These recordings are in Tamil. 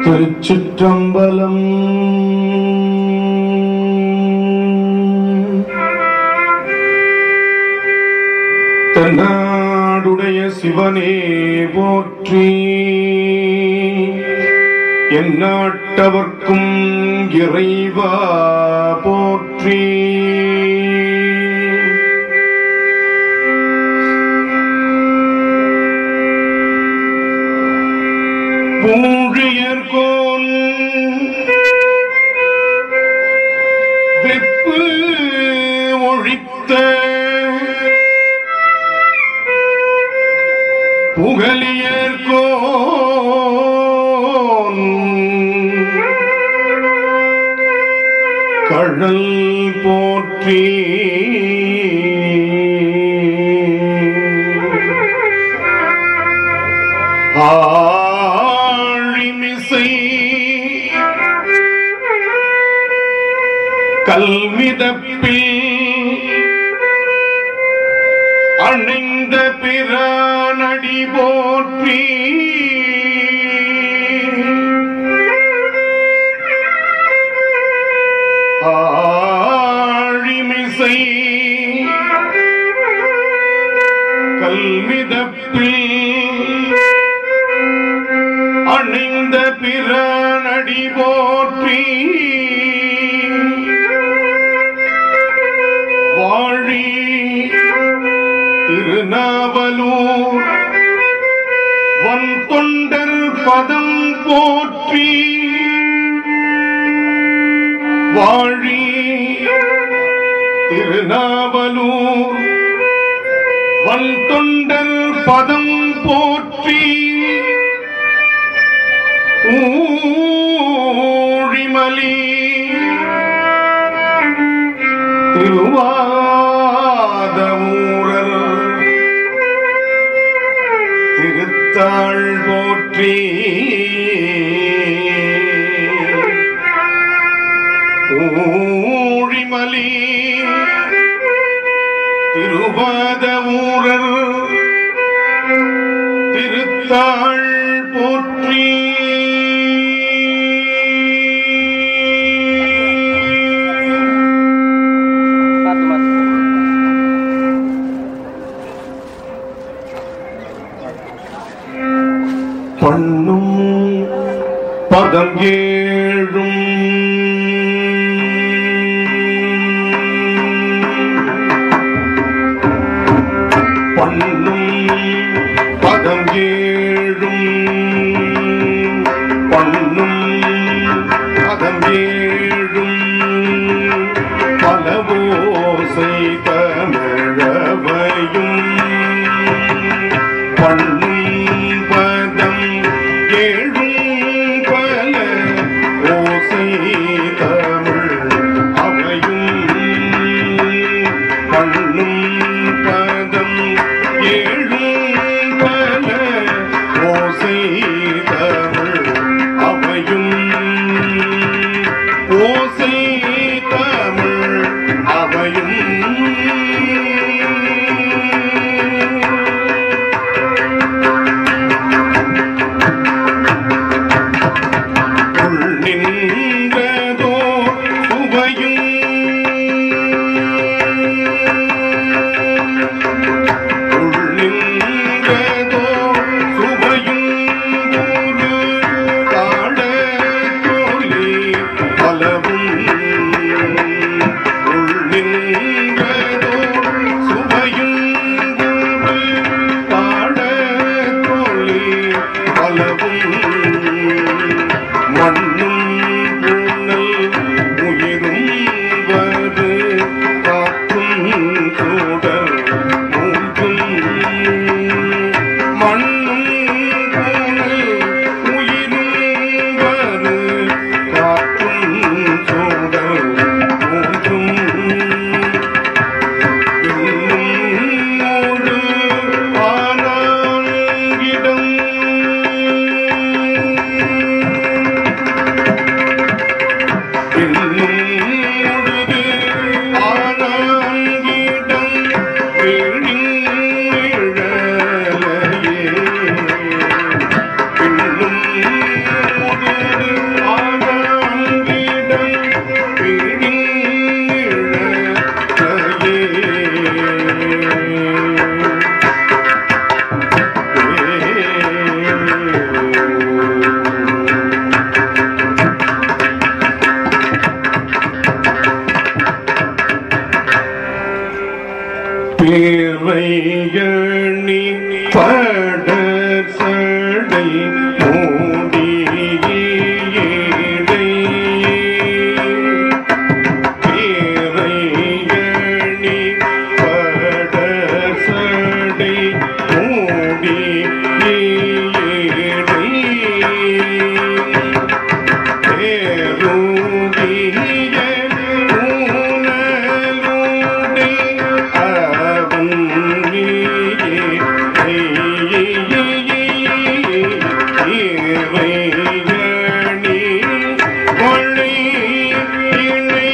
திருச்சிற்றம்பலம் தென்னாடுடைய சிவனே போற்றி எந்நாட்டவர்க்கும் இறைவா போற்றி பூழியர்கோன் வெப்பு ஒழித்த புகழியர்கோன் கழல் போற்றி ஆழிமிசை கல்மிதப்பில் அணைந்த பிரானடி போற்றி ஆழிமிசை கல்மிதப்பில் அணைந்த பிரானடி போற்றி வாழி திருநாவலூர் வன் தொண்டர் பதம் போற்றி வாழி திருநாவலூர் வன் தொண்டர் பதம் போற்றி ஊழிமலி திருவாத ஊரர் திருத்தாள் போற்றி ஊழிமலி திருவாத ஊரர் திருத்தாள் போற்றி பார்த்து பார்த்து பண்ணும் பதம் ஏழும் பண்ணும் பதம் ஏழும் பண்ணும் பதம் ஏழும் பலவோசை தமிழவையும் பண்ணும் பதம் ஏழும் பல ஓசை தமிழ் அவையும் பண்ணும் பதம் ஏழும் பல ஓசை தமிழ் அவையும் ஓசை தமிழ் அவையும் அணி படர் சடை மூடியேடை பேரையணி படர் சடை மூடியேடை பேருகிய ஊனலுடை அவன்றியே கொள்ளை இணை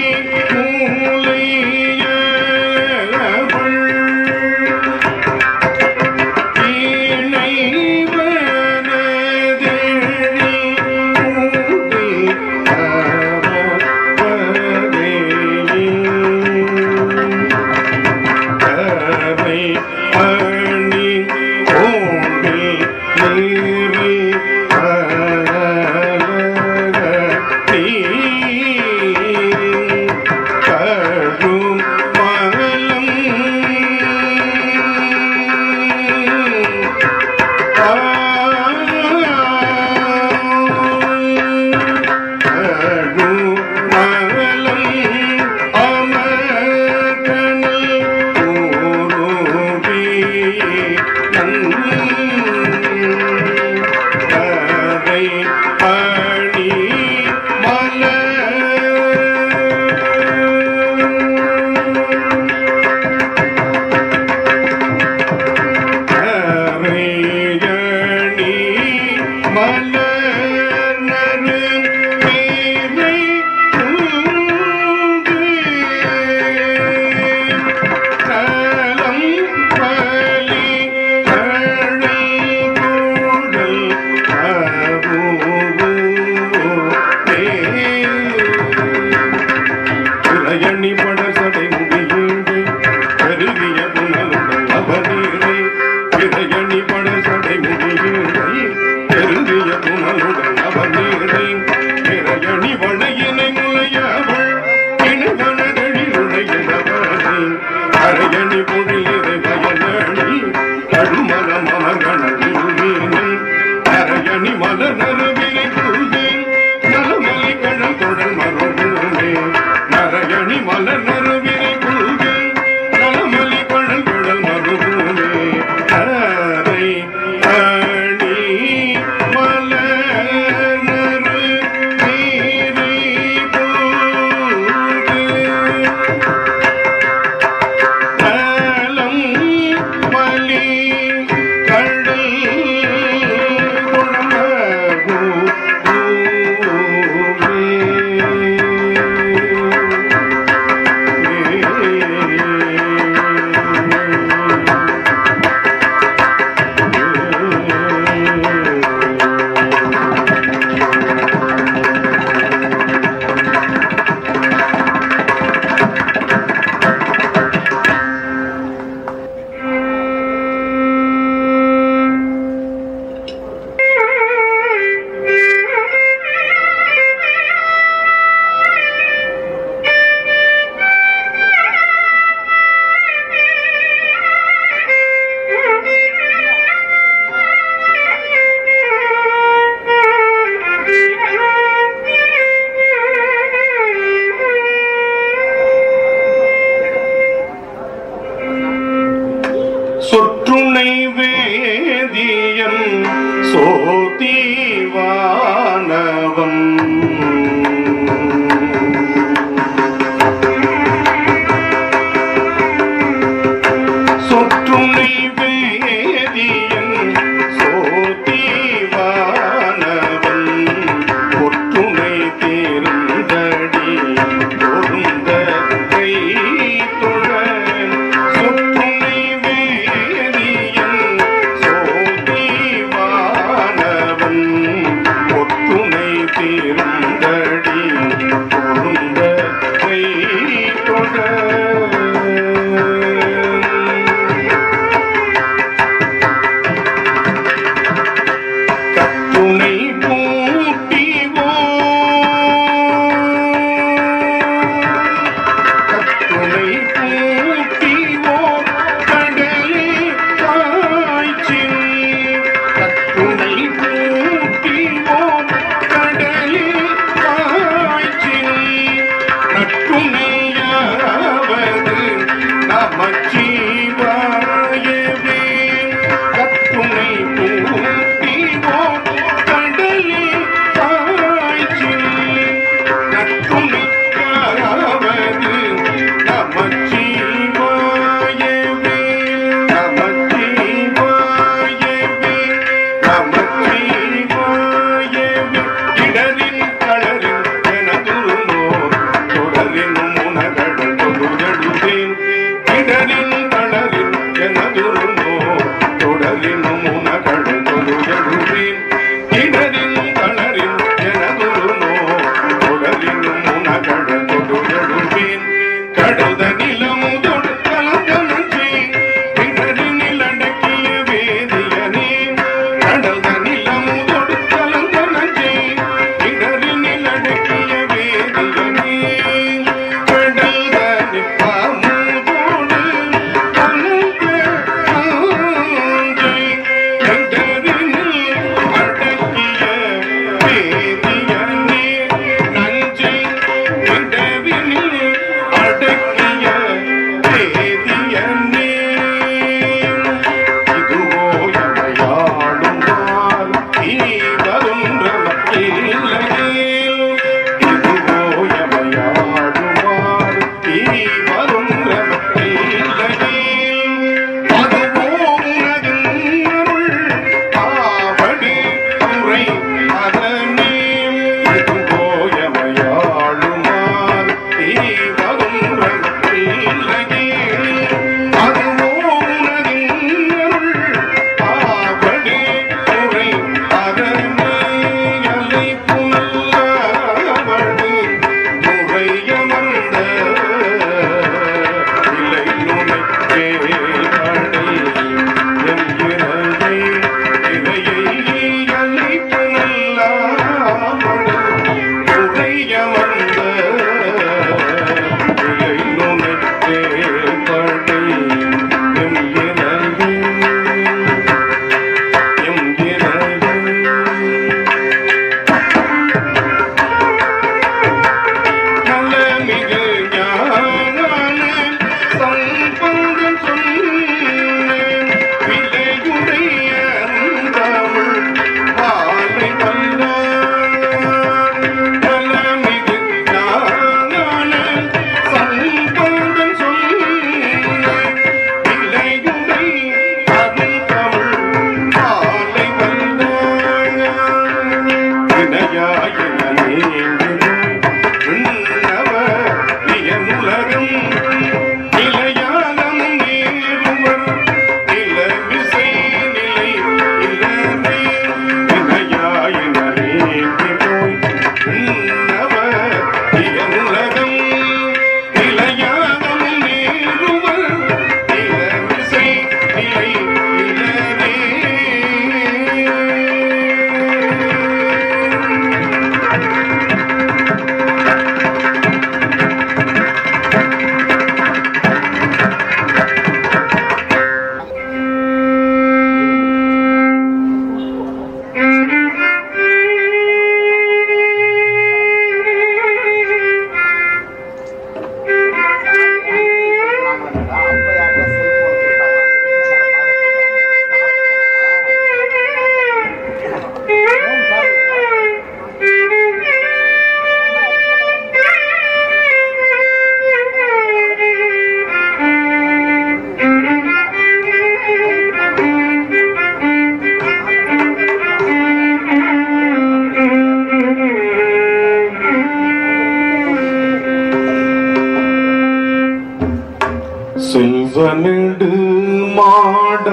மூலையவள் கரும் மலம் அரையணி மலர்நறு மேலை தூங்கு. கலம் பலி கழல் குழல் இளையணி படசடை முடியீடு கருவிய புனலுடன் அவனீரை இளையணி படசடை முடியீடை கருவிய புனலுடன் அவனீரை இளையணி வளையினை முளையவள் இணைவனதழி உடையினவளை அரையணி பொழிலிரை வயலணி கடுமல மமகணி மீனை அரையணி மலர் நறுவினை புழுதேன் நலமலை கழல் தொடர் மறுபுழுமே நரையணி மலர் நறுவினை புழுதே நலமலி கழல் குழல் மறுபுழுமே அரை அணி மலர் நறு நீரை புழுது நலம் மலி கடல் குழம்பு சொற்றுணை வேதியன் சோதிவானவன் சொற்றுணை வேதியன் சோதிவானவன் ஒற்றுணை தேர்ந்தடி பொருந்த கை தொழ சொற்றுணை வேதியன் சோதிவானவன் ஒற்றுணை தேர்ந்தடி பொருந்த கை தொழ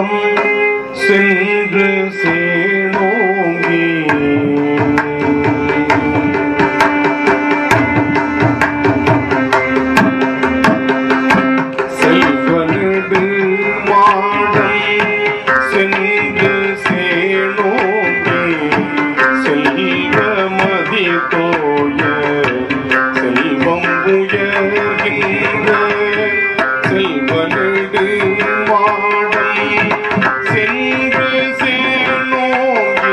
சென்று சேனோங்கி செல்வனடு மாடம் சென்று சேனோங்கி செல்வமதி தோய செல்வம் உயர்கின்ற செல்வனடு மாடம் சென்று சேனோங்கி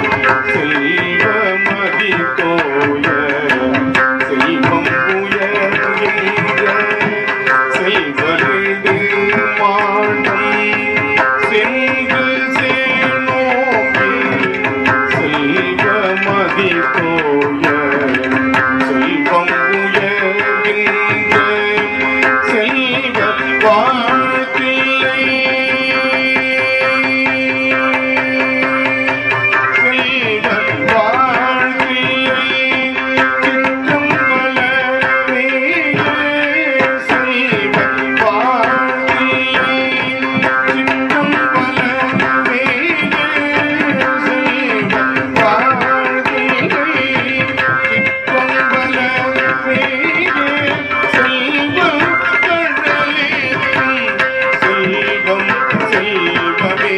செல்வமதி தோய செல்வம் உயர்கின்ற செல்வனடு மாடம் சென்று சேனோங்கி செல்வமதி தோய செல்வம் உயர்கின்ற செல்வ வாழ்க்கில்லை செல்வ வாழ்க்கில்லை சிற்றம் பலவே செல்வ வாழ்க்கில்லை சிற்றம் பலவே செல்வ வாழ்க்கில்லை சிற்றம் பலவே செல்வம் கடலே செல்வம் செல்வமே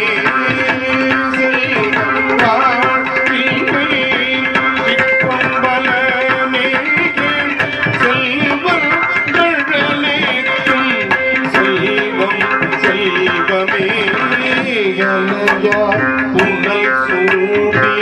செல்வம் வாழ்வில்லை சிற்றம் பலமே செல்வம் கடலே செல்வம் செல்வமே அலையா புன்னல் சூடி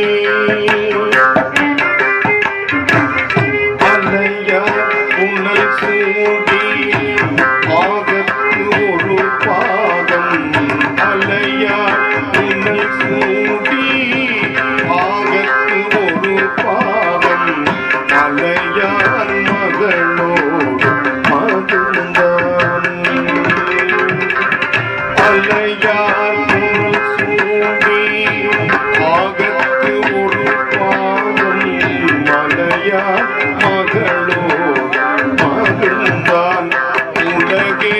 அலையா உன்னல் சூடி ஆகத்து ஒரு பாதம் அலையா உன்னல் சூடி ஆகத்து ஒரு பாதம் அலையான் மகளோடு மகிழ்ந்தான் அலையார் புனல் சூடி ஆகத்து ஒரு பாதம் மலையார் மகளோ மகிழ்ந்தான் உலகே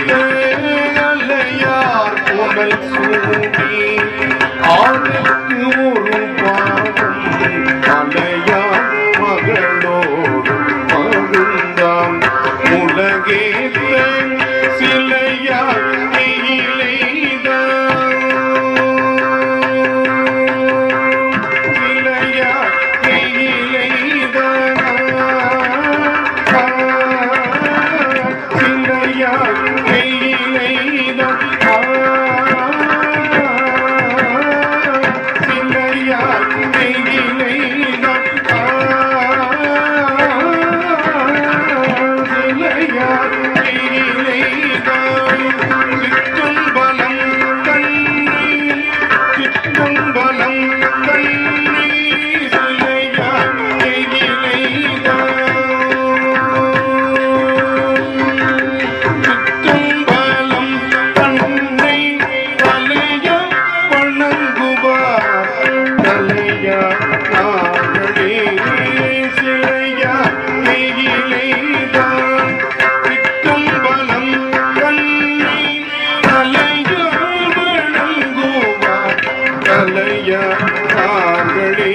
அலையார் புனல் சூடி ஆகத்து ஒரு பாதம் மலையார் மகளோடு மகிழ்ந்தான் உலகே சிலையார் சிற்றம்பலம் கண்ணை சிற்றம்பலம் கண்ணை சிலையா சிற்றம்பலம் கண்ணை தலைய வணங்குவார் தலையா நாங்களே சிலையா நெய்யிலேதான் சிற்றம்பலம் கண்ணை தலைய வணங்குவார் தலையா நாங்களே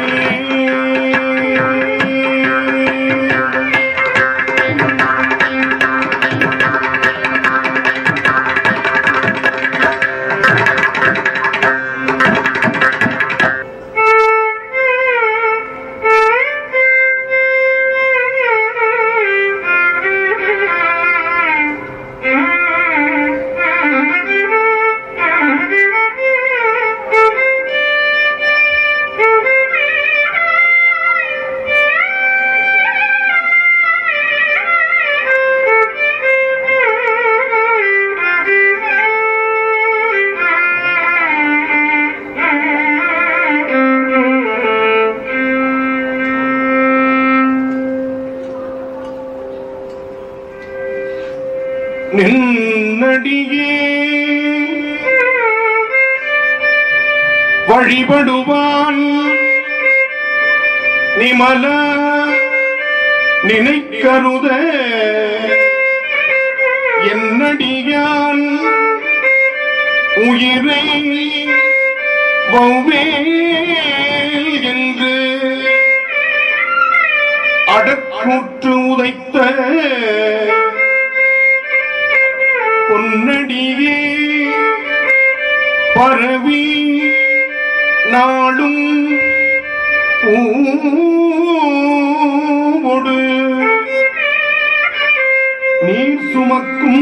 நின்னடியே வழிபடுவான் நிமல நினைக்கருத என்னடியான் உயிரை வௌவேல் என்று அடக்கூற்று உதைத்த பொன்னடியே பரவி நாளும் பூவொடு நீர் சுமக்கும்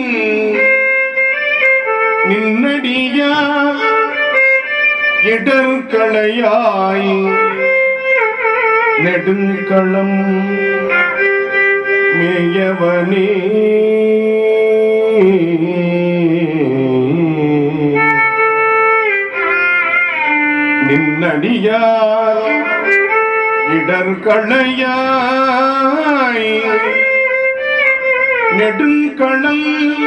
நின்னடியா இடர்களையாய் நெடுங்களம் மேயவனே நின்னடியார் இடர்களையாய் நெடுங்களம்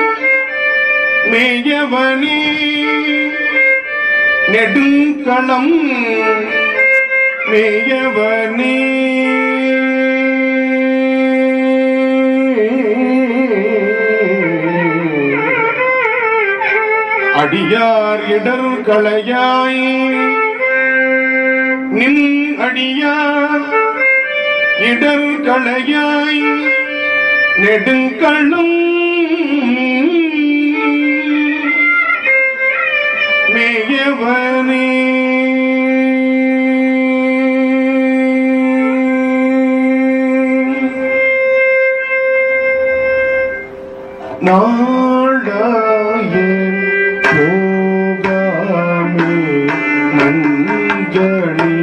மேயவனே நெடுங்களம் மேயவனே அடியார் இடர் களையாய் நின் அடியார் இடர் களையாய் நெடுங்களும் மேயவனே நாடாய போகாமே மஞ்சளி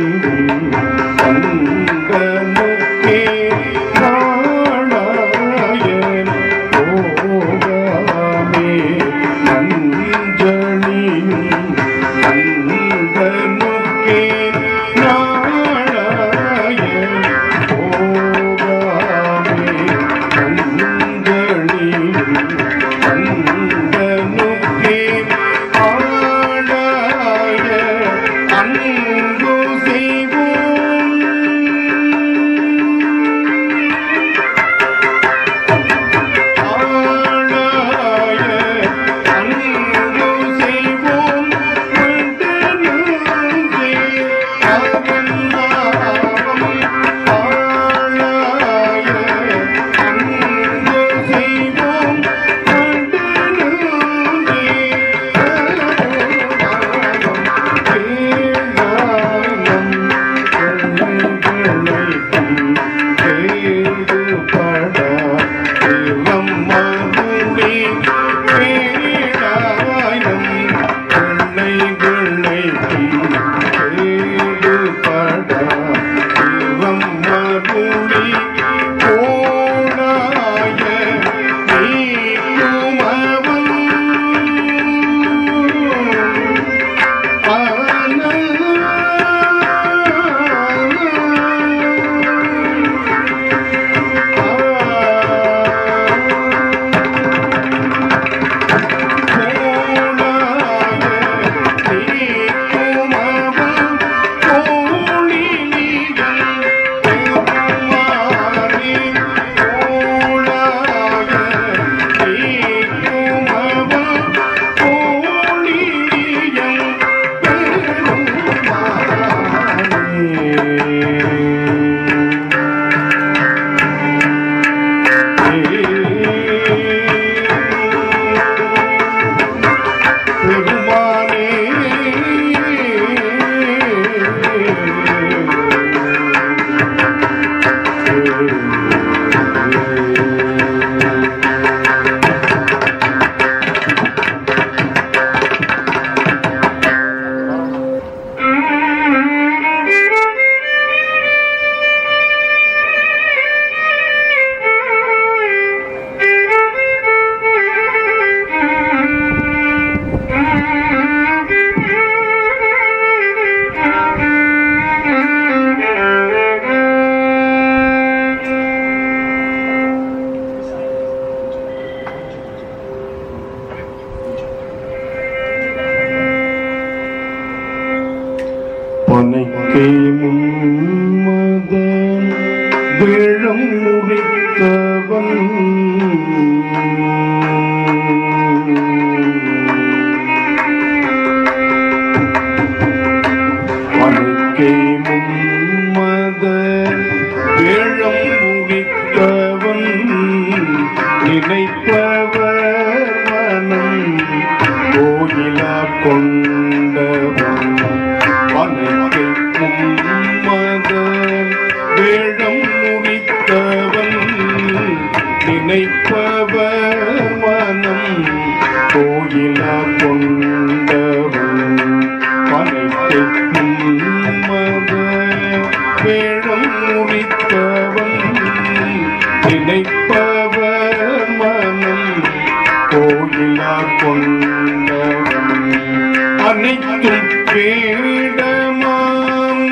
சந்தனே நாடாய போகாமே மஞ்சளி சந்தனுக்கே நாடாய போகாமே மஞ்சளி அன்பனுக்கே ஆளாய அன்பு செய்வோம் ஆளாய அன்பு செய்வோம் மண்டலங்கே அவன் நாமம் ஆளாய அன்பு செய்வோம் மண்டலங்கே பனைக்கை மும்மத வேழம் முடித்தவன் கொண்டவன் அனைத்தை உம்மத வேடம் முடித்தவன் நினைப்பவர் மனம் கோயிலா கொண்டவன் அனைத்தை உம்மத வேடம் முடித்தவன் நினைப்பவர் மனம் கோயிலா கொண்டவன் அனைத்தும் வேடமாம்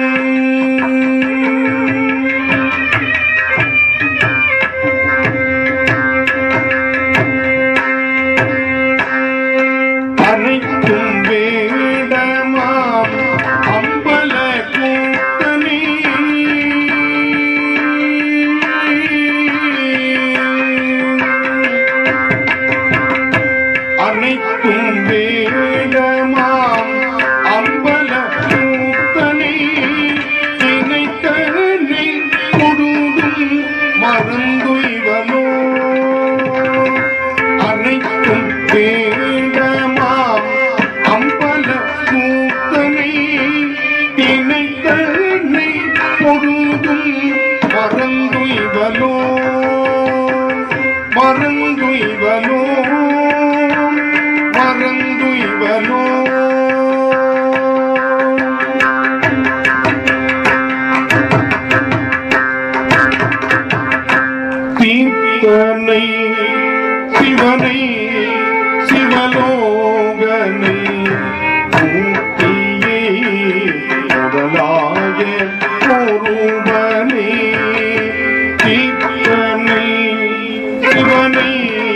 அனைத்தும் வேடமாம் அம்பல கூட்டணி அனைத்தும் வேடமாம் அம்பல கூட்டணி நினைத்தனை கொடுதும் மறந்துய்வனோ அனைத்தும் வேடமாம் அம்பல கூத்தனை திணைத்தனை பொழுதும் மறந்துய்வனோ மறந்துய்வனோ மறந்துய்வனோ தீர்த்தனை சிவனை சிவலோகனை மூர்த்தியே முதலாய ஒருவனே தீர்த்தனை சிவனை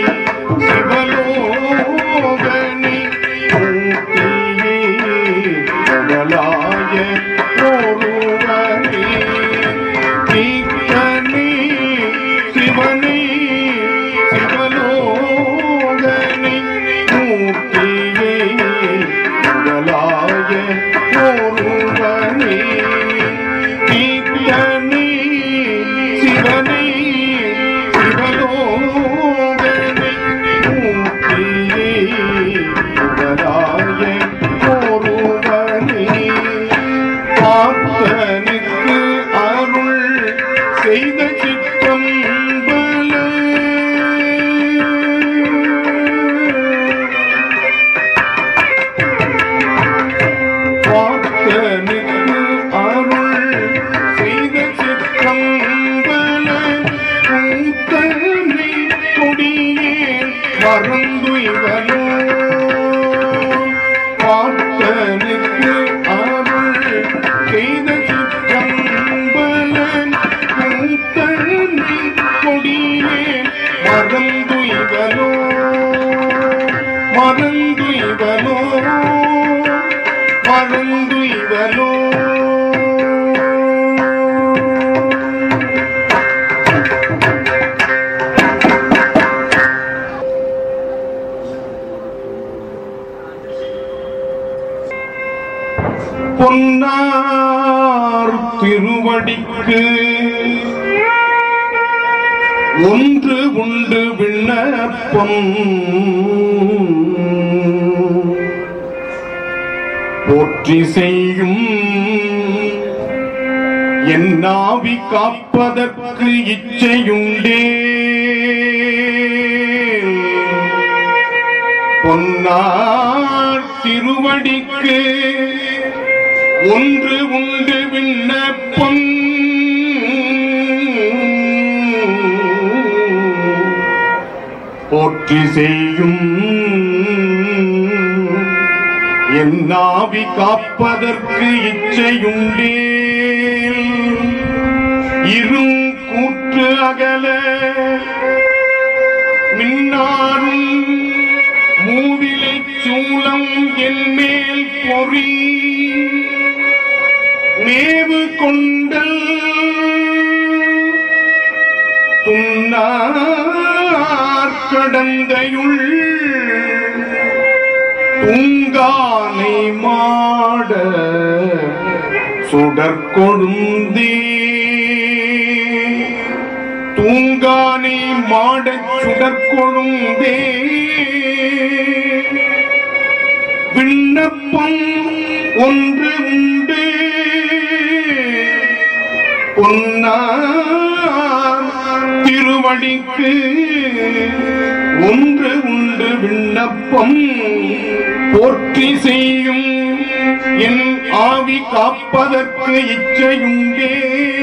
சிவலோகனை மூர்த்தியே முதலாய ஒருவனே தீர்த்தனை சிவனை சிவலோகனை மூர்த்தியே முதலாய ஒருவனே தீர்த்தனை சிவனை சிவலோகனை மூர்த்தியே முதலாய ஒருவனே பார்த்தனுக்கு அருள் செய்த சித்தம் பல பார்த்தனுக்கு அருள் செய்த சித்தம் பல கூத்தனை கொடியே மறந்துய்வனோ பார்த்தனுக்கு அருள் செய்த சிற்றம்பலன் கூத்தனை கொடியே மறந்துய்வனோ மறந்துய்வனோ மறந்துய்வனோ பொன்னார் திருவடிக்கு ஒன்று உண்டு விண்ணப்பம் போற்றி செய்யும் என் நாவி காப்பதற்கு இச்சையுண்டே பொன்னார் திருவடிக்கு ஒன்று உண்டு விண்ணப்பம் போற்றி செய்யும் என் நாவி காப்பதற்கு இச்சையுண்டே இரும் கூற்று அகல மின்னாரும் மூவிலை சூலம் என் மேல் பொறி மேவு கொண்டல் துன்னார் கடந்தையுள் தூங்கானை மாட சுடற்கொழுந்தே தூங்கானை மாடச் சுடற்கொழுந்தே விண்ணப்ப விண்ணப்பம் ஒன்று உண்டு பொன்னார் திருவடிக்கு ஒன்று உண்டு விண்ணப்பம் போற்றி செய்யும் என் ஆவி காப்பதற்கு இச்சையுண்டே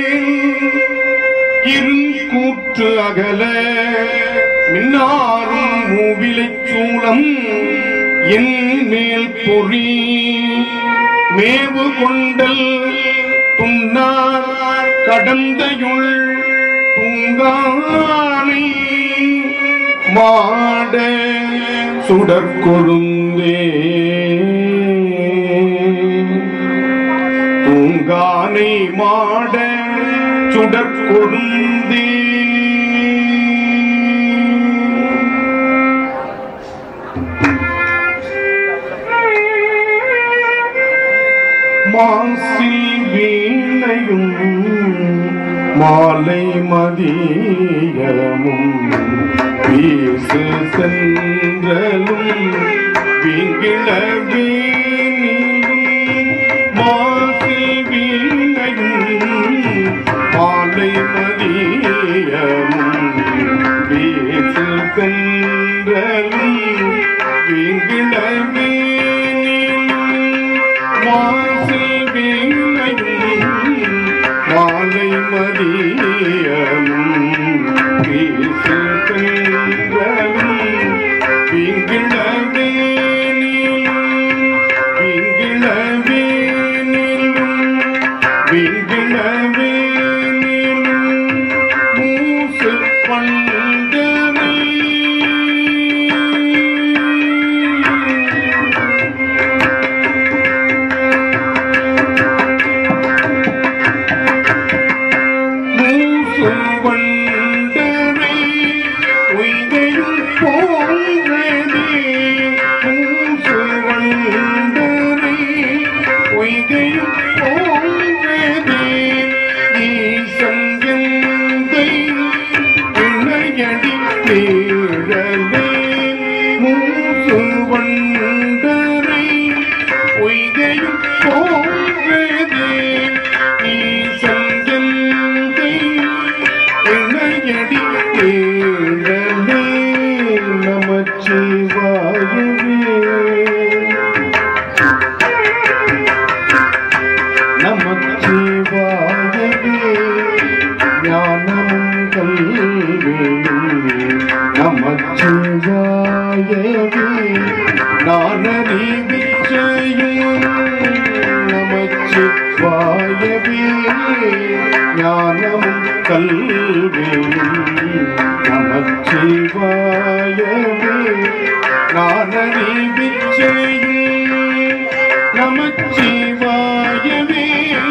இருங்கூற்று அகல மின்னாரும் மூவிலைச் சூளம் என் மேல் பொறி மேவு கொண்டல் துன்னார் கடந்தையுள் தூங்கானை மாட சுடற்கொழுந்தே தூங்கானை மாட சுடற்கொழுந்தே மாசில் வீணையும் மாலை மதியமும் வீசு சென்றலும் வீங்கிழ வீணிலும் மாசில் வீணையும் மாலை மதியமும் வீசு சென்றலும் வீங்கிழ வீணிலும் மாசில் வீணையும் மாலை மதியமும் வீசு பெண்களும் வீங்கிழ வேணிலும் வீங்கிழ வேணிலும் வீங்கிழ வேணிலும் மூசு பண்டனை மூசுவண்டரை உய்கையும் போன்றதே மூசுவண்டரை உய்கையும் போன்றதே ஈசன் எந்தை இணையடி தேழலே மூசுவண்டரை உய்கையும் போன்றதே ஈசன் எந்தை இணையடி தேழலே நமச்சிவாயவே நமச்சிவாயவே ஞானமும் கல்வியும் நமச்சிவாயவே நானறிவிச்சையும் நமச்சிவாயவே ஞானமும் கல்வியும் நமச்சிவாயவே நானறிவிச்சையும் நமச்சிவாயவே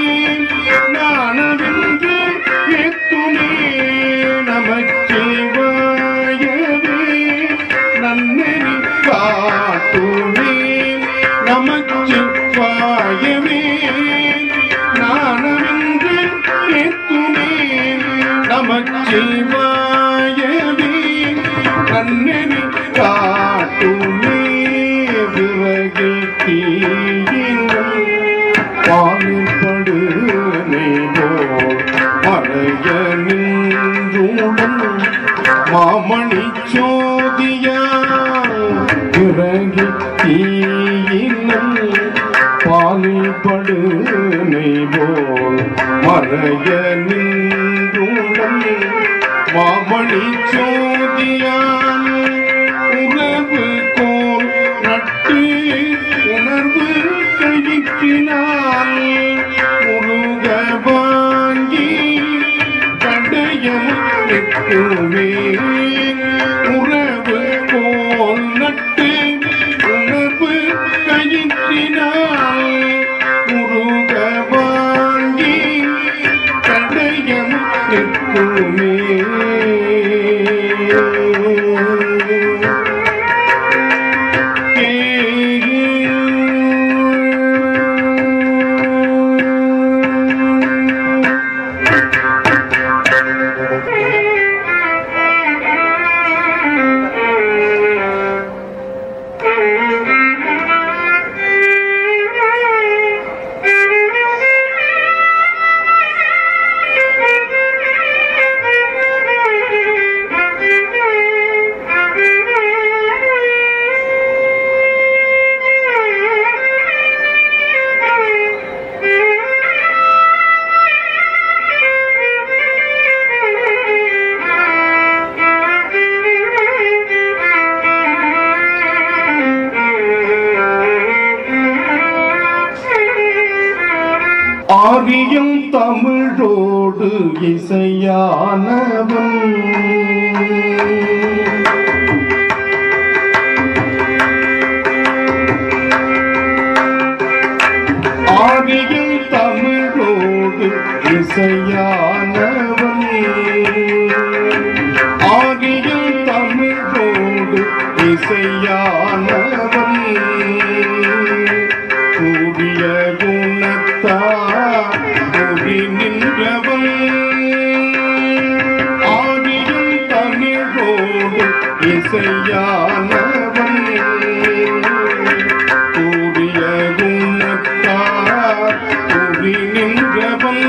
நானவென்று எத்துமே நமச்சிவாயவே நன்னெறி காட்டுமே நமச்சிவாயவே நானவென்று எத்துமே நமச்சிவாயவே நன்னெறி காட்டுமே விறகில் தீயினும் பாலுபடு நெய்வோர் மறைய நின்றுடன் மாமணி சோதியா விறகி தீயினும் பாலுபடு நெய்வோர் மறைய நின்றுடன் மாமணி சோதியான் உறவு கோல் நட்டு உணர்வு கழிக்கினால் முருக வாங்கி கடையம் நிற்குமே உறவு கோல் நட்டு உணர்வு கழிக்கினால் முருக வாங்கி கடையம் நிற்குமே ஆரியம் தமிழோடு இசையானவன் ஆரியம் தமிழோடு இசையானவன் ஆரியம் தமிழோடு இசையானவன் கூடிய குணத்தார் கூடி நின்றவன் ஆதியும் தமிழோடு இசையானவன் கூடிய குணத்தார் கூடி நின்றவன்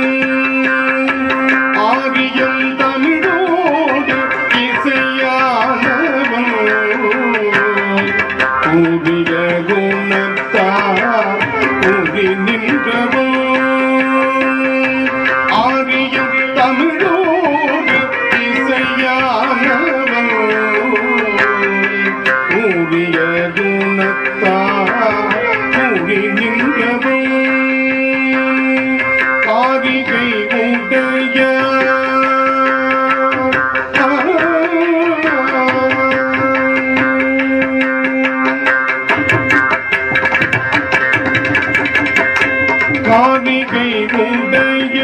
ஆரியம் தமிழோடு இசையானவன் கூடிய குணத்தார் கூடி நின்றவன் ஆரியம் தமிழோடு இசையானவன் கூடிய குணத்தார் கூடி நின்றவன் காரிகை உடைய காரிகை உடைய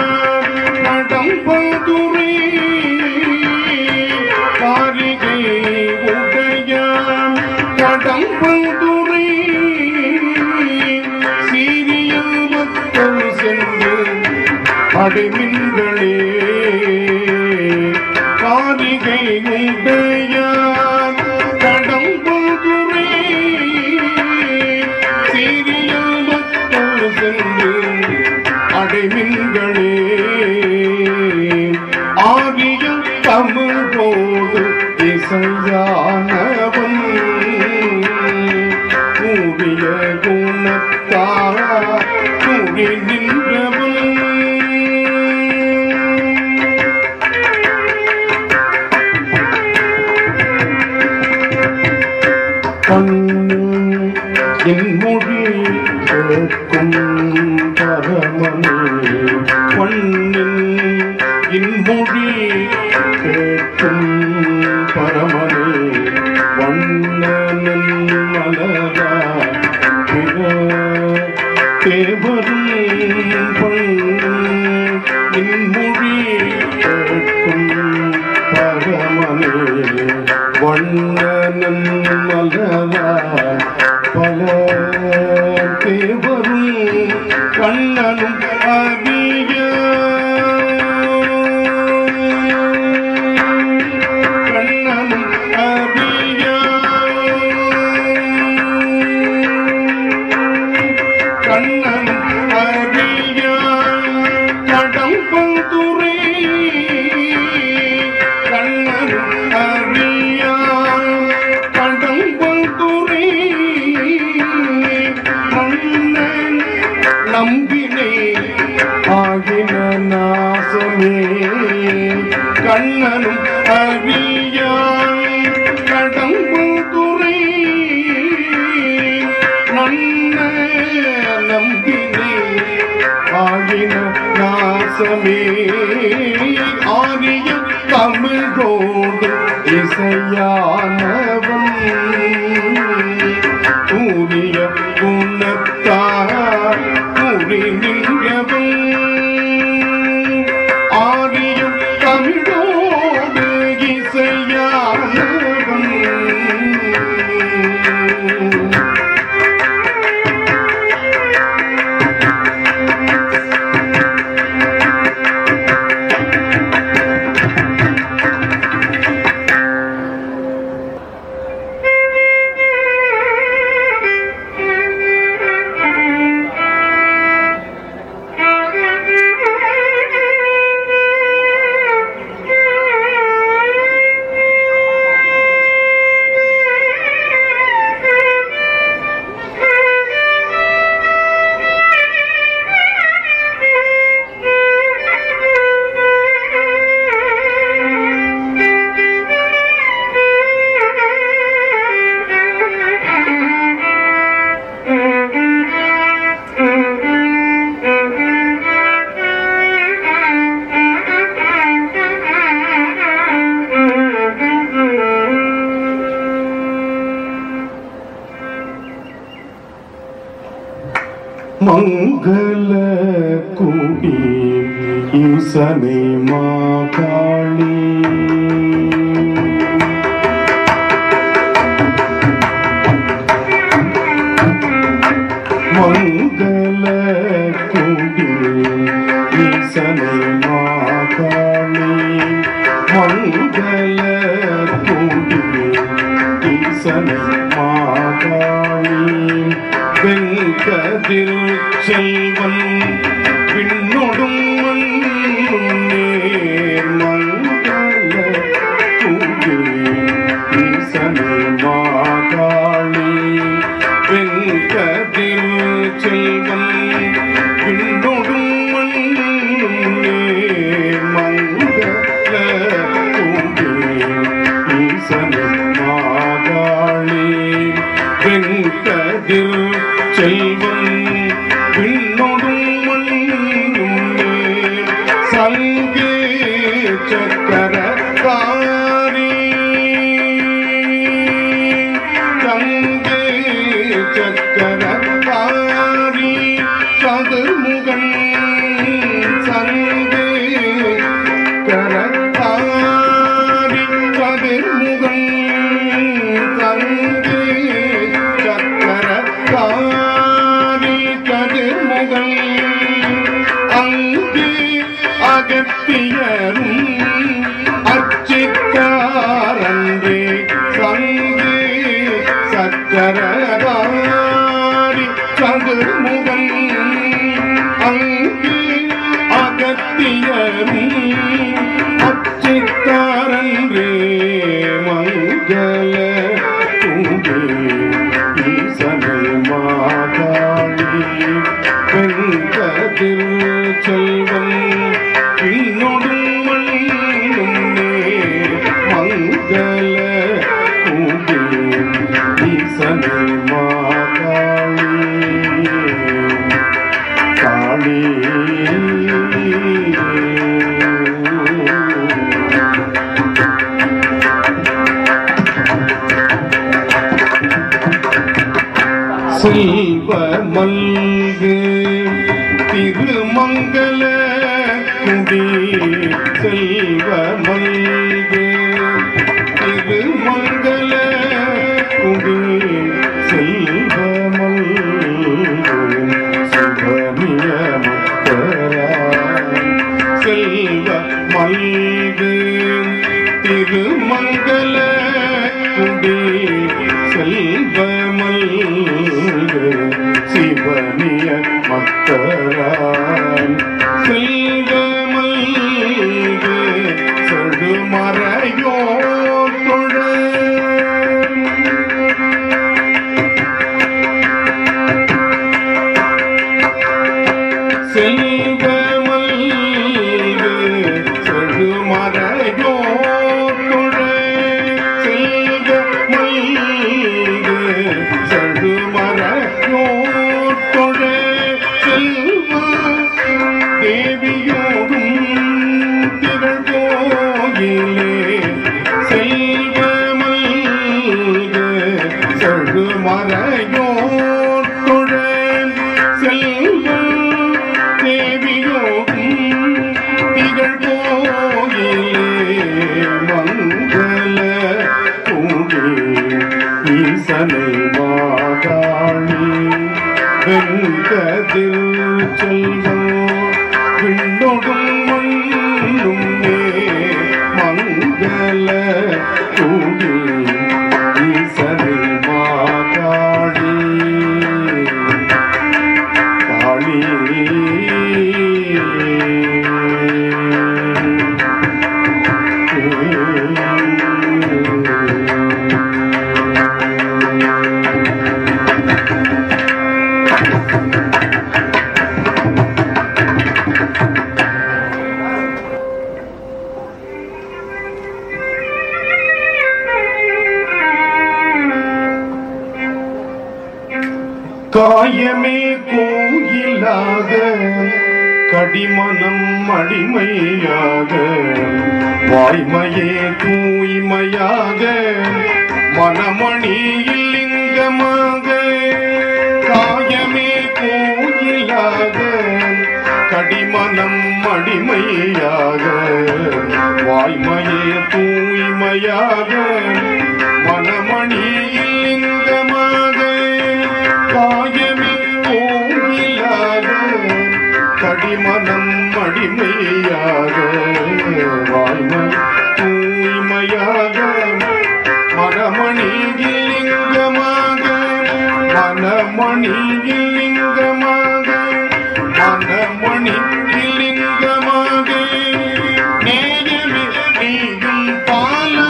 கடம்பதுரை காரிகை உடைய கடம்பதுரை சீரிய மக்கள் சென்று அடைமின்களே காரிகை உடைய கடம்பதுரை சீரிய மக்கள் சென்று அடைமின்களே ஆகிய தமிழோடு இசையானவன் கூடிய குணத்தார் கூடி நின்றவன் கண்ணின் என் மொழி கேட்கும் பரமனே கண்ணின் என் மொழி கேட்கும் பரமனே வண்ணனன் மலரா பிற தேவரும் பண் என் மொழி கேட்கும் பரமனே வண்ணனன் மலரா பல தேவரும் கண்ணனும் அறிய கண்ணனும் அறிய கண்ணனும் அறிய கடம்பதுரை கண்ணனும் அறிய கடம்பதுரை மன்னன் நம்பினை ஆகின நாசமே கண்ணனும் அறியான் கடம்புதுரை நன்ன நம்பினை ஆகின நாசமே ஆரிய தமிழோடு இசையானவன் கூறிய குணத்தார் கூறி நின்றவன் ஆரியம் தமிழோடு இசையானவன் மங்கள குடி ஈசனை மாகாளி மங்கள குடி ஈசனை மாகாளி மங்கள குடி ஈசனை மாகாளி வெங்கதில் செல்வன் விண்ணொடும் மண்ணும் நேர் மங்கள குடி ஈசனை மாகாளி வெங்கதில் செல்வன் விண்ணொடும் மண்ணும் நேர் மங்கள குடி ஈசனை மாகாளி வெங்கதில் செல்வன் விண்ணொடும் மண்ணும் நேர் சங்கே சக்கர காரி சங்கே சக்கர காரி சதுர்முகன் சங்கே கரத்தாரி கதிர்முகன் தங்கே சக்கரத்தாரி கதிர்முகன் அங்கே அகத்தியரும் அச்சித்தாரன்றே சங்கே சக்கரதாரி கதிர்முகன் அங்கே அகத்தியரும் அச்சித்தாரன்றே மங்கள தூங்கே ஈசனை மாதாளி வெங்கதில் செல்வன் பின்னொடும் மண்ணும் மங்கள தூங்கே ஈசனை மாதாளி காளி செல்வ மல்கு திருமங்கல குடி செல்வ மல்கு திருமங்கல குடி செல்வ மல்கு சுபமிய முத்தரா செல்வ மல்கு திருமங்கல குடி செல்வ மல்கு சிவனிய மத்தரான் செல்வ மல்கு செடுமறையோ தொழ செல்வ மல்கு செடுமறையோ தொழ செல்வ மல்கு செடுமறையோ தொழ செல்வ தேவியோடும் திகழ் கோயிலே செல்வ மல்கு செடுமறையோ தொழ செல்வ தேவியோடும் திகழ் கோயிலே மங்கள கூடி ஈசனை மாதாளி வெங்கதில் செல்வம் விண்ணொடும் மண்ணும் மங்கள கூடி ஈசனை மாதாளி காளி காயமே கோயிலாக கடிமனம் அடிமையாக வாய்மையே தூய்மையாக மனமணியில் லிங்கமாக காயமே கோயிலாக கடிமனம் அடிமையாக வாய்மையே தூய்மையாக மனமணியில் லிங்கமாக காயமே கோயிலாக கடிமனம் அடிமையாக வாய்மை தூய்மையாக மனமணியில் லிங்கமாக மனமணியில் லிங்கமாக மனமணியில் லிங்கமாக நேயமே நீயும் பாலா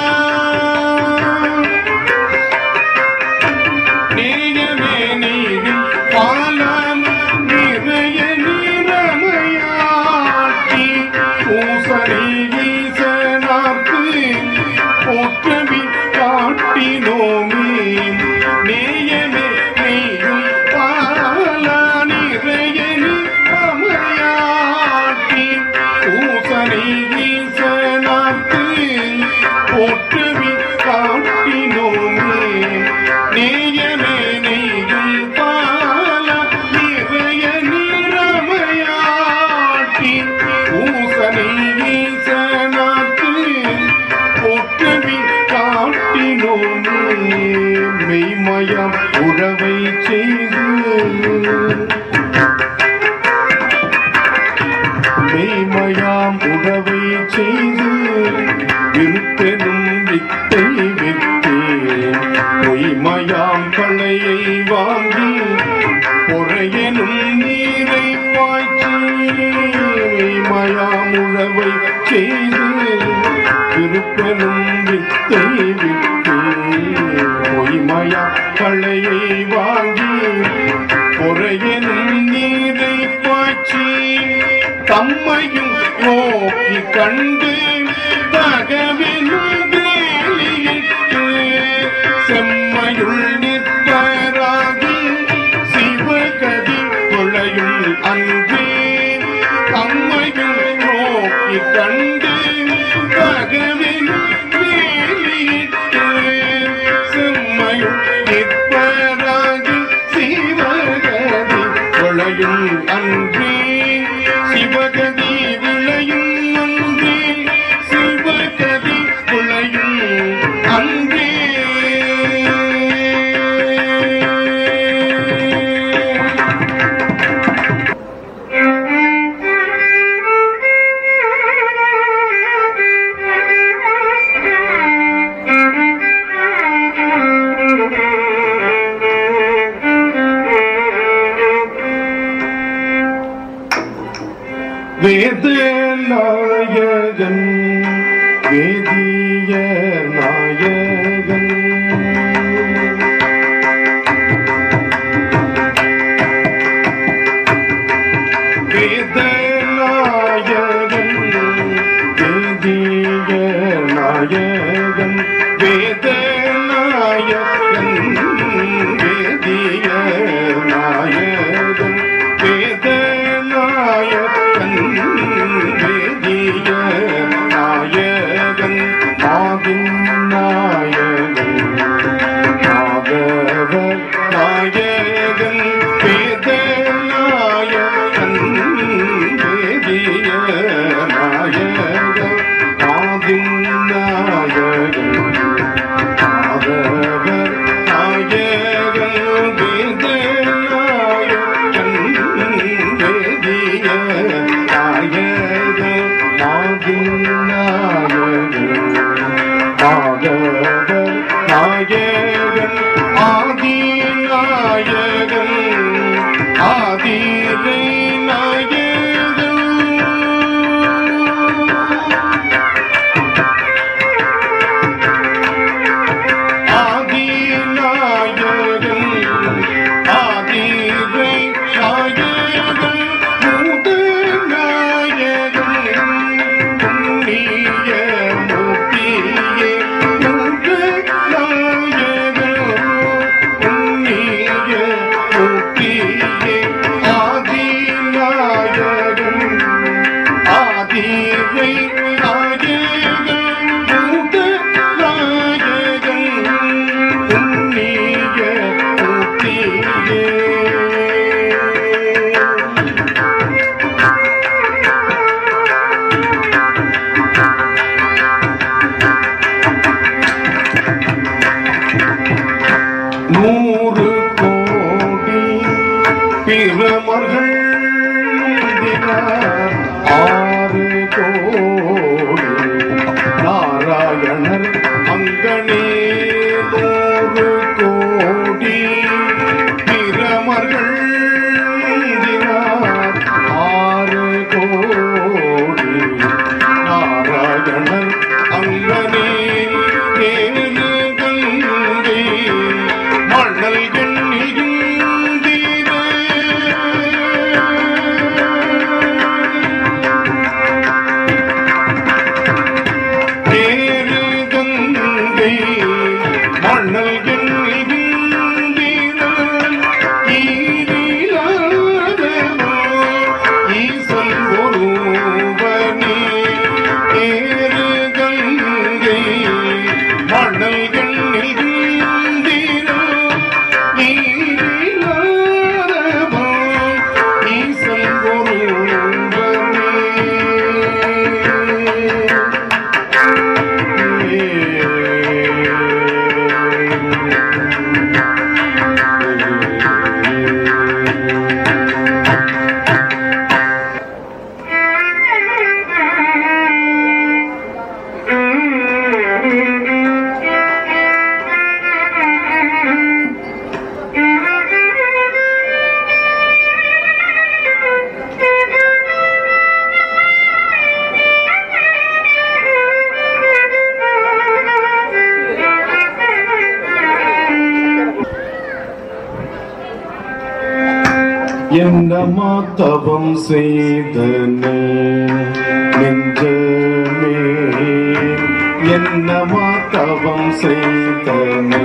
நேயமே நீயும் பாலம் நிறைய நிறமையாட்டி பூசணி ஈசனாக்கு போற்றவி காட்டினோமே நேயமே நீயும் பாலா நிறைய நிறமையாட்டி பூசணி ஈசனாக்கு போற்றவி காட்டினோமே நேயமே நெய்யும் பால நிறைய நிறமையாட்டி பூசணி ஈசனாக்கு ஒற்றவி காட்டினோமே மெய்மயம் உழவை செய்து மெய்மயாம் உறவை செய்து விருப்பெனும் வித்தை வித்தேன் பொய்மயாம் களையை வாங்கி பொறையெனும் நீரை பாய்ச்சி மெய்மயாம் உழவை செய்து விருப்பெனும் வித்தை வித்தேன் பொய்மயா களையை வாங்கி பொறையெனும் நீரை பாய்ச்சி தம்மையும் நோக்கி கண்டு தகவெனும் வேலியிட்டு செம்மையுள் நிற்பராகி சிவகதி கொளையுள் அன்றே தம்மையும் நோக்கி கண்டு தகவெனும் வேலியிட்டு செம்மையுள் நிற்பராகி சிவகதி கொளையுள் அன்றே சிவகதி விளையும் அன்றே சிவகதி விளையும் அன்றே வேத நாயகன் வேதிய நாயகன் வேத நாயகன் வேதிய நாயகன் வேத நாயகன் வேதிய நாயகன் வேத நாயகன் வேதிய நாயகன் ஆவின் நாயகன் ஆதவர் நாயகன் வேத நாயகன் வேதிய நாயகன் ஆவின் நாயகன் ஆதவர் நாயகன் வேத நாயகன் வேதிய நாயகன் ஆவின் நாயகன் ஆதவர் நாயகன் ஆதி நாயகன் ஆதிரை நாயகன் ஆதி நாயகன் ஆதிரை நாயகன் மூத நாயகன் புண்ணிய மூர்த்தியே மூத நாயகன் புண்ணிய மூர்த்தியே ஆதி நாயகன் ஆதிரை நாயகன் மூத நாயகன் புண்ணிய மூர்த்தியே பிரமர்கள் முந்தினார் ஆறு கோடி நாராயணர் அங்கனே நூறு கோடி பிரமர்கள் முந்தினார் ஆறு கோடி நாராயணர் அங்கனே ஏழு கங்கை மணல் ஏழு கங்கை மணல் ஈசன் ஒருவனே ஏறு கங்கை மணல் ஈசன் ஒருவனே என்னமா தவம் செய்தனே நெஞ்சமே என்னமா தவம் செய்தனே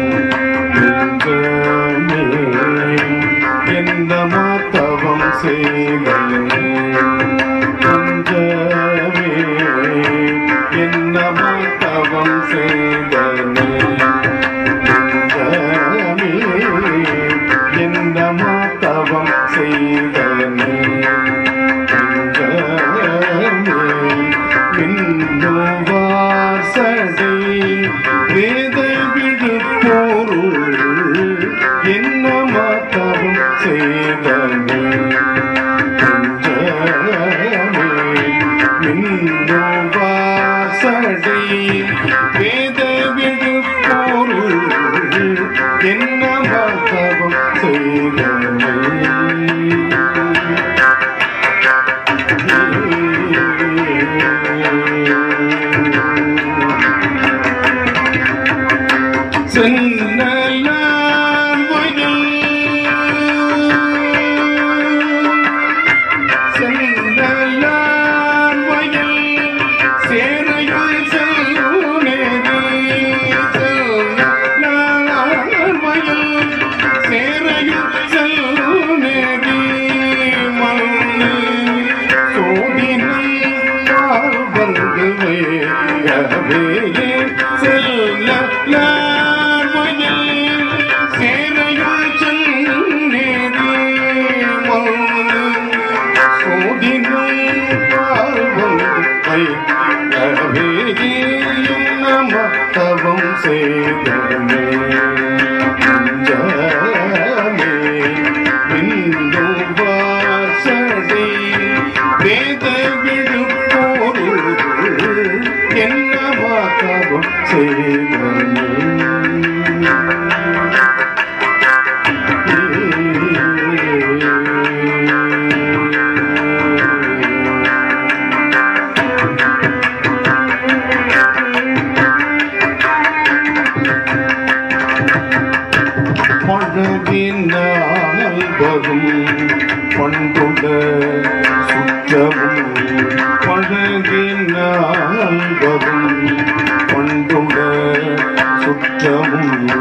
நெஞ்சமே என்னமா தவம் செய்தனே நெஞ்சமே என்னமா தவம் செய்தனே நெஞ்சமே என்னமா தவம் செய்தனே வாசடை வேத விழுப்போருள் என்னமா தவம் செய்தனே வாசடை வேத விழுப்போருள் என்ன மாதவம் செய்தனை சென்னலான் வயல் சென்னலான் வயல் சேரையுள் செல்லுநேரி சென்னலான் வயல் சேரையுள் செல்லுநேரி மண்ணு சோதினை பால் வந்து வேகவே செல்லலான் வயல் சேரையுள் செல்லுநேரி மண்ணு சோதினை நமத்தவம் செய்தமே ஜமே இந்து வாசடை வேத விழுப்போருள் என்ன மாத்தவம் செய்தமே பழகினால் வரும் பண்புட சுற்றமும் பழகினால் வரும் பண்புட சுற்றமும்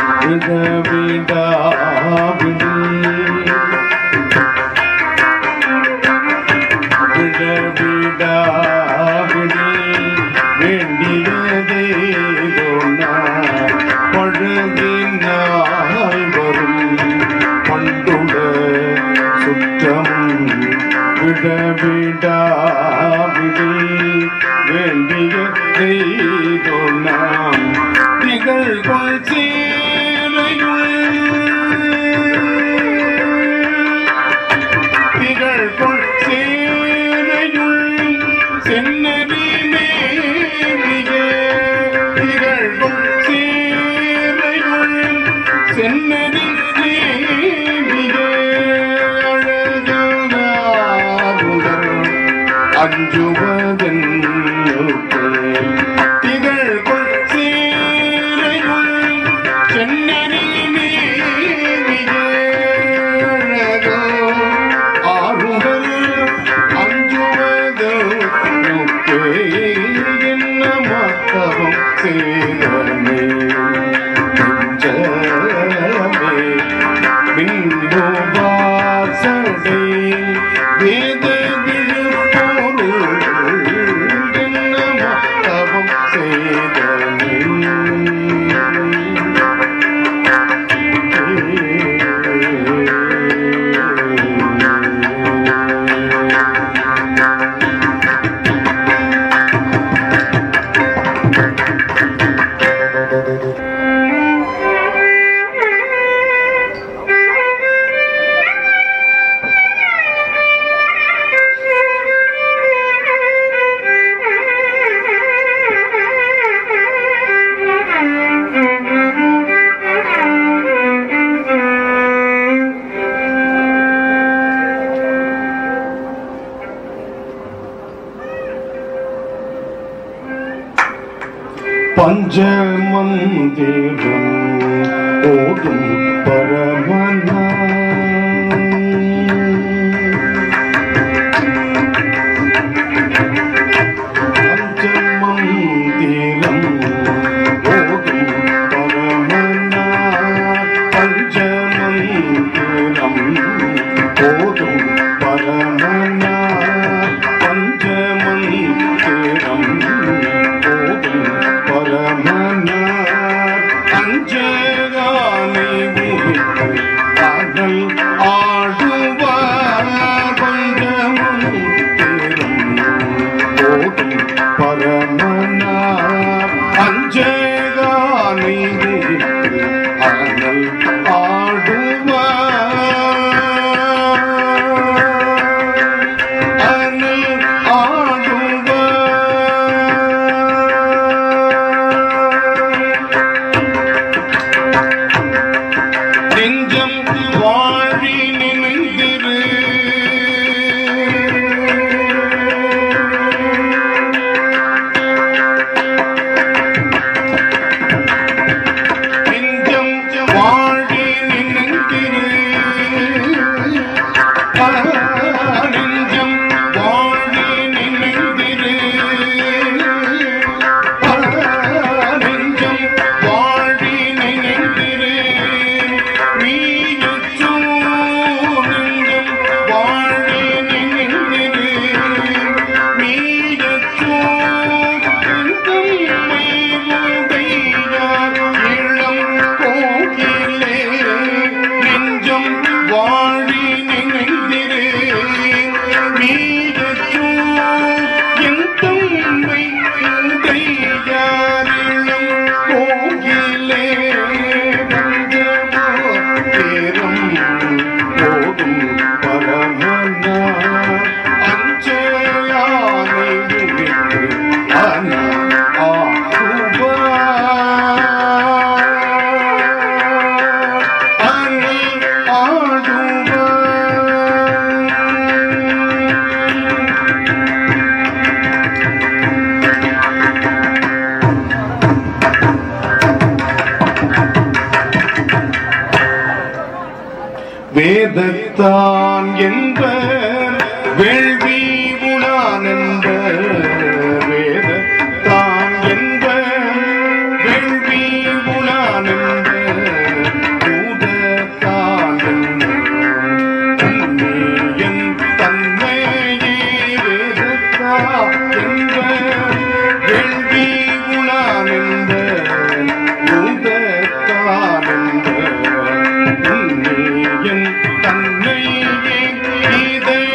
விடவிடாவிடி விடவிடாவிடி வேண்டியதே பழகினால் வரும் பண்டுட சுற்றமும் விடவிடாவிடி வேண்டிய செய்தோ நாம் திகழ்கொள் சீரையுள் அஞ்சுவதென்னுக்கு திகழ்கொள் சீரையுள் சென்னறி நீவியழகோ ஆறுதல் அஞ்சுவதென்னுக்கு என்ன மத்தவம் செய்தமே நெஞ்சமே மின்னோபாசடை வேத விழுப்பொருள் என்ன மத்தவம் செய்தமே பஞ்சமந்திரம் ஓதும் பரமனா பஞ்சமந்திரம் ஓதும் பரமனா பஞ்சமந்திரம் ஓதும் பரமனா பஞ்சமந்திரம் ஓதும் பரமனா அஞ்சகானை உரித்து அகல் ஆடுவார் பஞ்சமந்திரம் ஓதும் பரமனா அஞ்சகானை உரித்து அகல் ஆடுவார் அனல் ஆடுவார் நெஞ்சம் வாழி நினைந்திரு நெஞ்சம் வாழி நினைந்திரு ஆ, நெஞ்சம் வாழி நினைந்திரு ஆ, நெஞ்சம் வாழி நினைந்திரு நீயச்சோ நெஞ்சம் வாழி நினைந்திரு நீயச்சோ தம்மை உடையார் இளம் கோகிலே நெஞ்சம் வாழி நினைந்திரு நீயச்சோ என் தம்மை உடையார் இளம் கோகிலே வந்தமோ தேரம் போதும் பரமனா அஞ்சயானை உரித்து அன ஆடுவார் அனல் ஆடுவார் வேதத்தான் என்ப வேள்வி உணான் என்ப வேதத்தான் என்ப வேள்வி உணான் என்ப பூதத்தான் என்ப உண்மையன் தன்மையே வேதத்தான் என்ப வேள்வி உணான் என்ப பூதத்தான் என்ப உண்மையின் தன்மையே இதை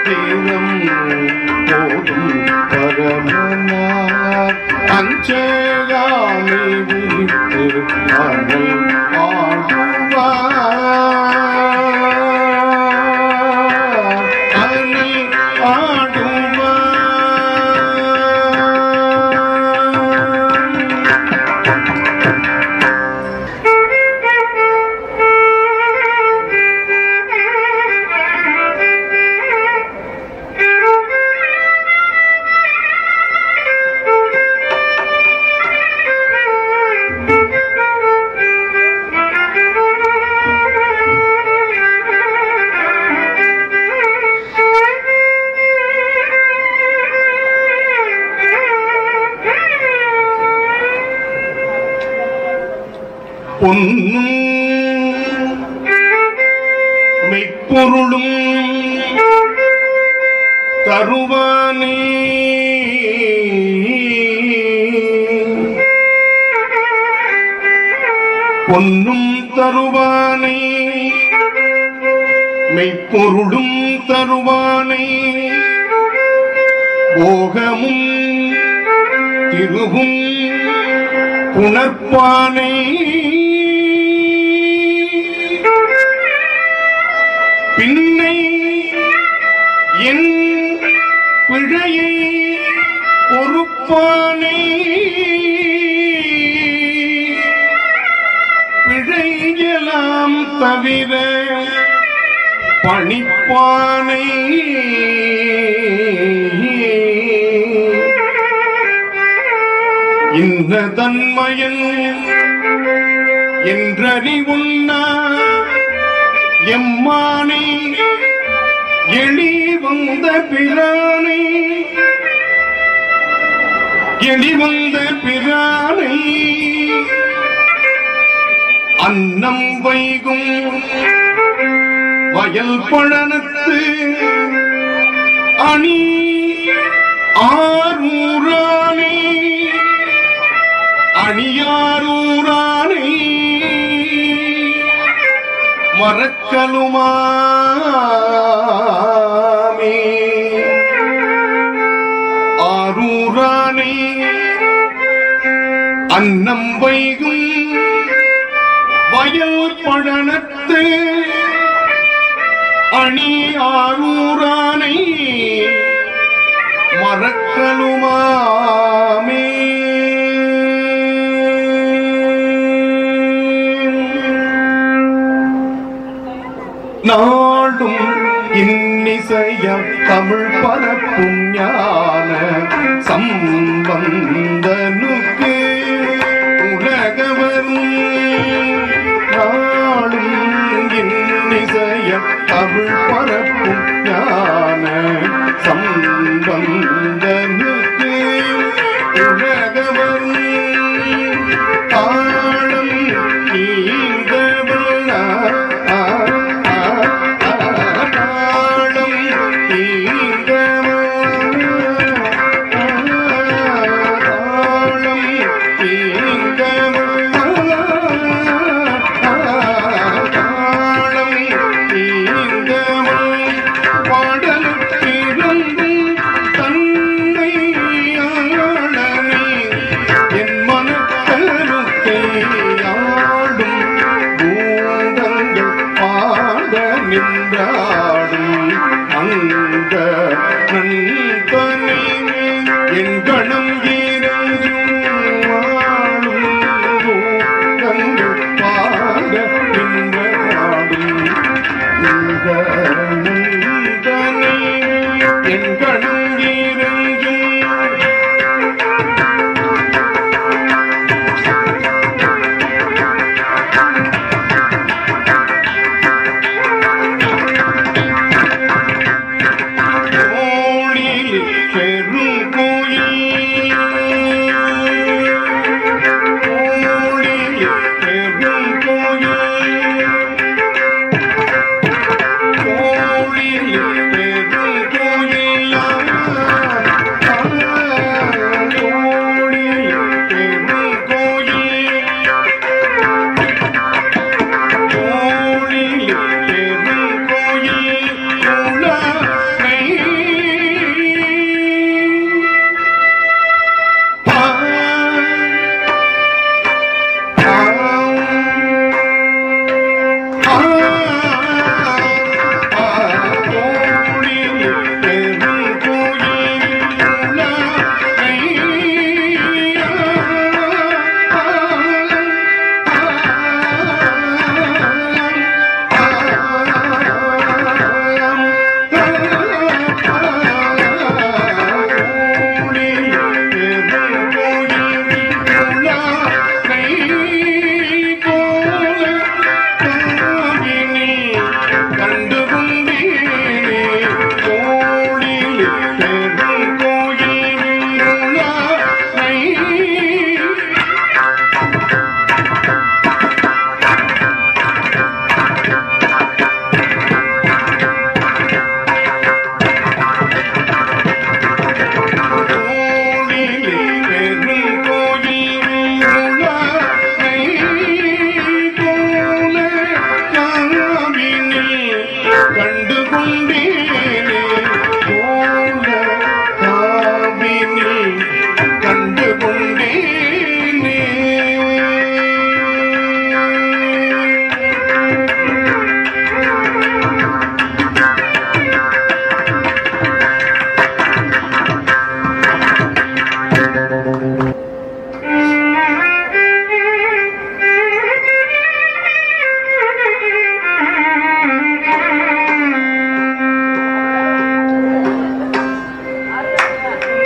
தீரம் போதும் பரமனார் அஞ்சயாமை விட்டு அனல் ஆடுவார் அனல் ஆடுவார் பொன்னும் மெய்ப்பொருளும் தருவானே பொன்னும் தருவானே மெய்ப்பொருளும் தருவானே போகமும் திருவும் புணர்ப்பானை பின்னை என் பிழையை பொறுப்பானை பிழையெல்லாம் தவிர பணிப்பானை இன்ன தன்மயன் என்றறிவுண்ணா எம்மானை எளி வந்த பிரானை எளி வந்த பிரானை அன்னம் வைகும் வயல் பழனத்து அணி ஆரூரானே அணியாரூரானே மறக்கலுமாமே ஆரூரானே அன்னம் வைகும் வயல் பழனத்து அணி ஆரூரானை மறக்கலுமாமே நாடும் இன்னிசையம் தமிழ் பரப்பும் ஞான சம்பந்தனுக்கு உலகவரும் நாடும் இன்னிசையம் தமிழ் பரப்பும் ஞான சம்பந்தனுக்கு உலகவரும் தாளம் நீந்தவள் தாளம் நீந்தவள் தாளம் நீந்தவள் தாளம் நீந்தவள் பாடலுக்கிருந்தும் தன்னை ஆளனே என் மனக்கருத்தை ஆடும் பூதங்கள் பாட நின்றாடும் அங்க நண்பனே என் கணம் இறங்கும் ஆடும் பூதங்கள் பாட நின்றாடும் இந்த நண்பனே என் கணம் இறங்கும் கோளில் பெருங்கோயில் கோளில் பெருங்கோயில் கோளில் பெருங்கோயில் கோளில் பெருங்கோயில் கோளில் பெருங்கோயில் உலகை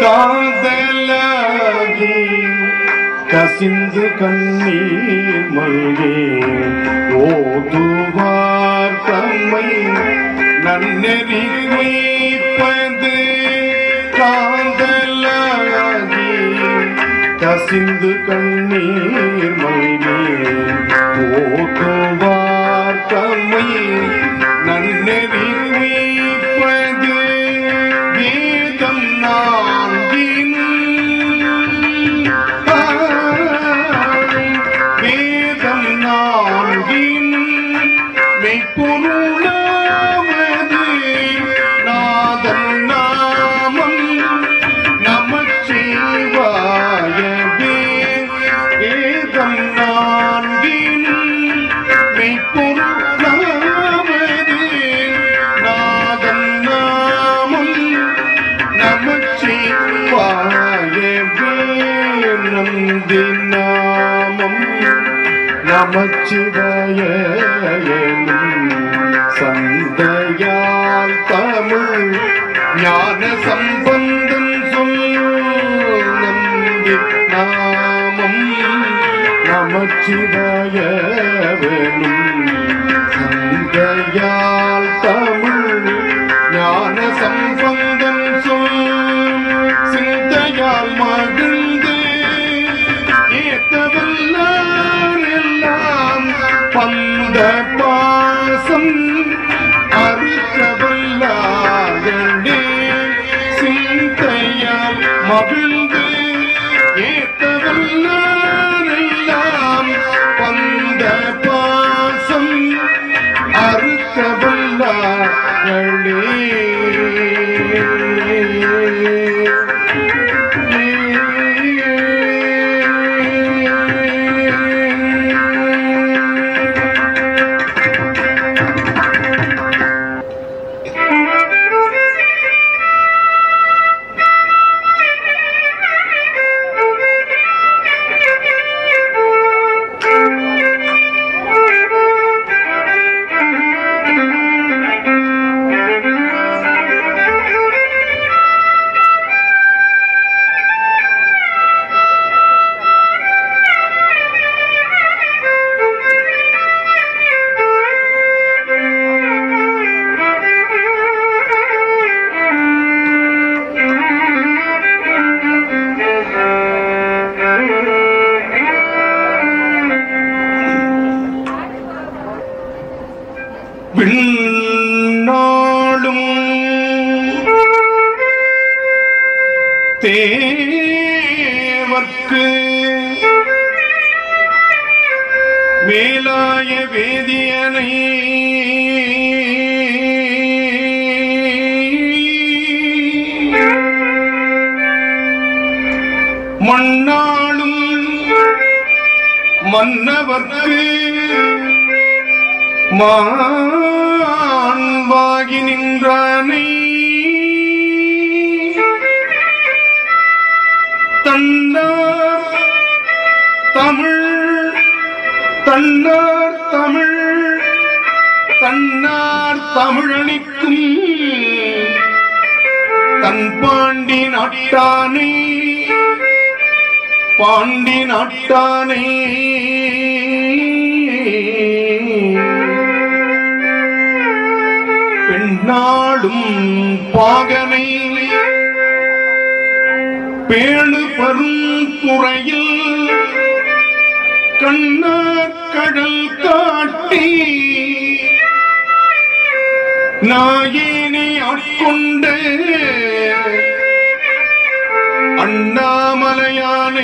காதலாகி கசிந்து கண்ணீர் மல்கே ஓதுவார் தம்மை நன்னெறி வைப்பது காதலாகி கசிந்து கண்ணீர் மல்கே ஓதுவார் தம்மை நன்னெறி வைப்பது வேதம் நான்கின் வேதம் நான்கின் மெய்ப்பொருளாவது நாதன் நாமம் நமச்சிவாயவே வேதம் நான்கின் மெய்ப்பொருளாவது நாதன் நாமம் நமச்சிவாயவே நந்தி நாமம் நமச்சிவாய சந்தையால் தமிழ் ஞான சம்பந்தம் சொல் நந்தி நாமம் நமச்சிவாய சந்தையால் தமிழ் ஞான சம்பந்தம் சொல் சிந்தையால் மகிழ்ந்து ஏத்தவல்லார் எல்லாம் பந்த பாசம் அறுத்தவல்லார்களே சிந்தையால் மகிழ்ந்து ஏத்தவல்லார் எல்லாம் பந்த பாசம் அறுத்தவல்லார்களே விண்ணாளும் தேவர்க்கு மேலாய வேதியனை மண்ணாளும் மன்னவர்க்கு மாண்பாகி நின்றானை தன்னார் தமிழ் தன்னார் தமிழ் தன்னார் தமிழனிக்கும் தன் பாண்டி நாட்டானை பாண்டி நாட்டானை பெண்ணாடும் பாகனை பேணு பருந்துறையில் கண்ணார் கடல் காட்டி நாயினை ஆட்கொண்ட அண்ணாமலையானை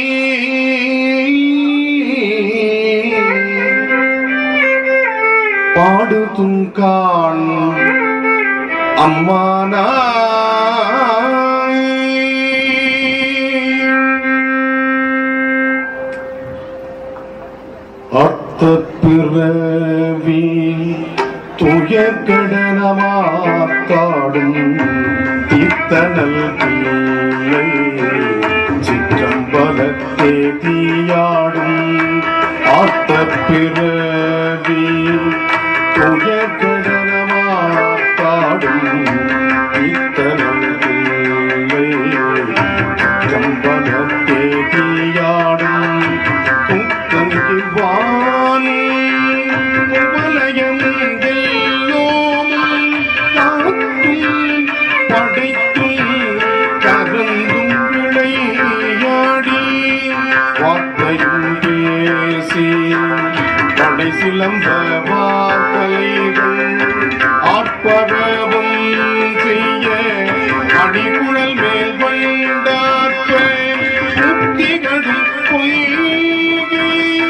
பாடுதுங்கான் அம்மானா அத்த பிறவி துயர்கடனமாத்தாடும் தீர்த்தனல் பிள்ளை சிற்றம்பலத்தே தீயாடும் ஆத்த பிறவி துயர்கடனமாத்தாடும் தீர்த்தனல் பிள்ளை படைத்தும் கருந்தும் விளையாடி வார்த்தையும் பேசி படை சிலம்ப வார்த்தைகள் ஆட்பரவம் செய்ய அடிகுழல் மேல் வந்தாற்ப முக்திகளும் பொய்கை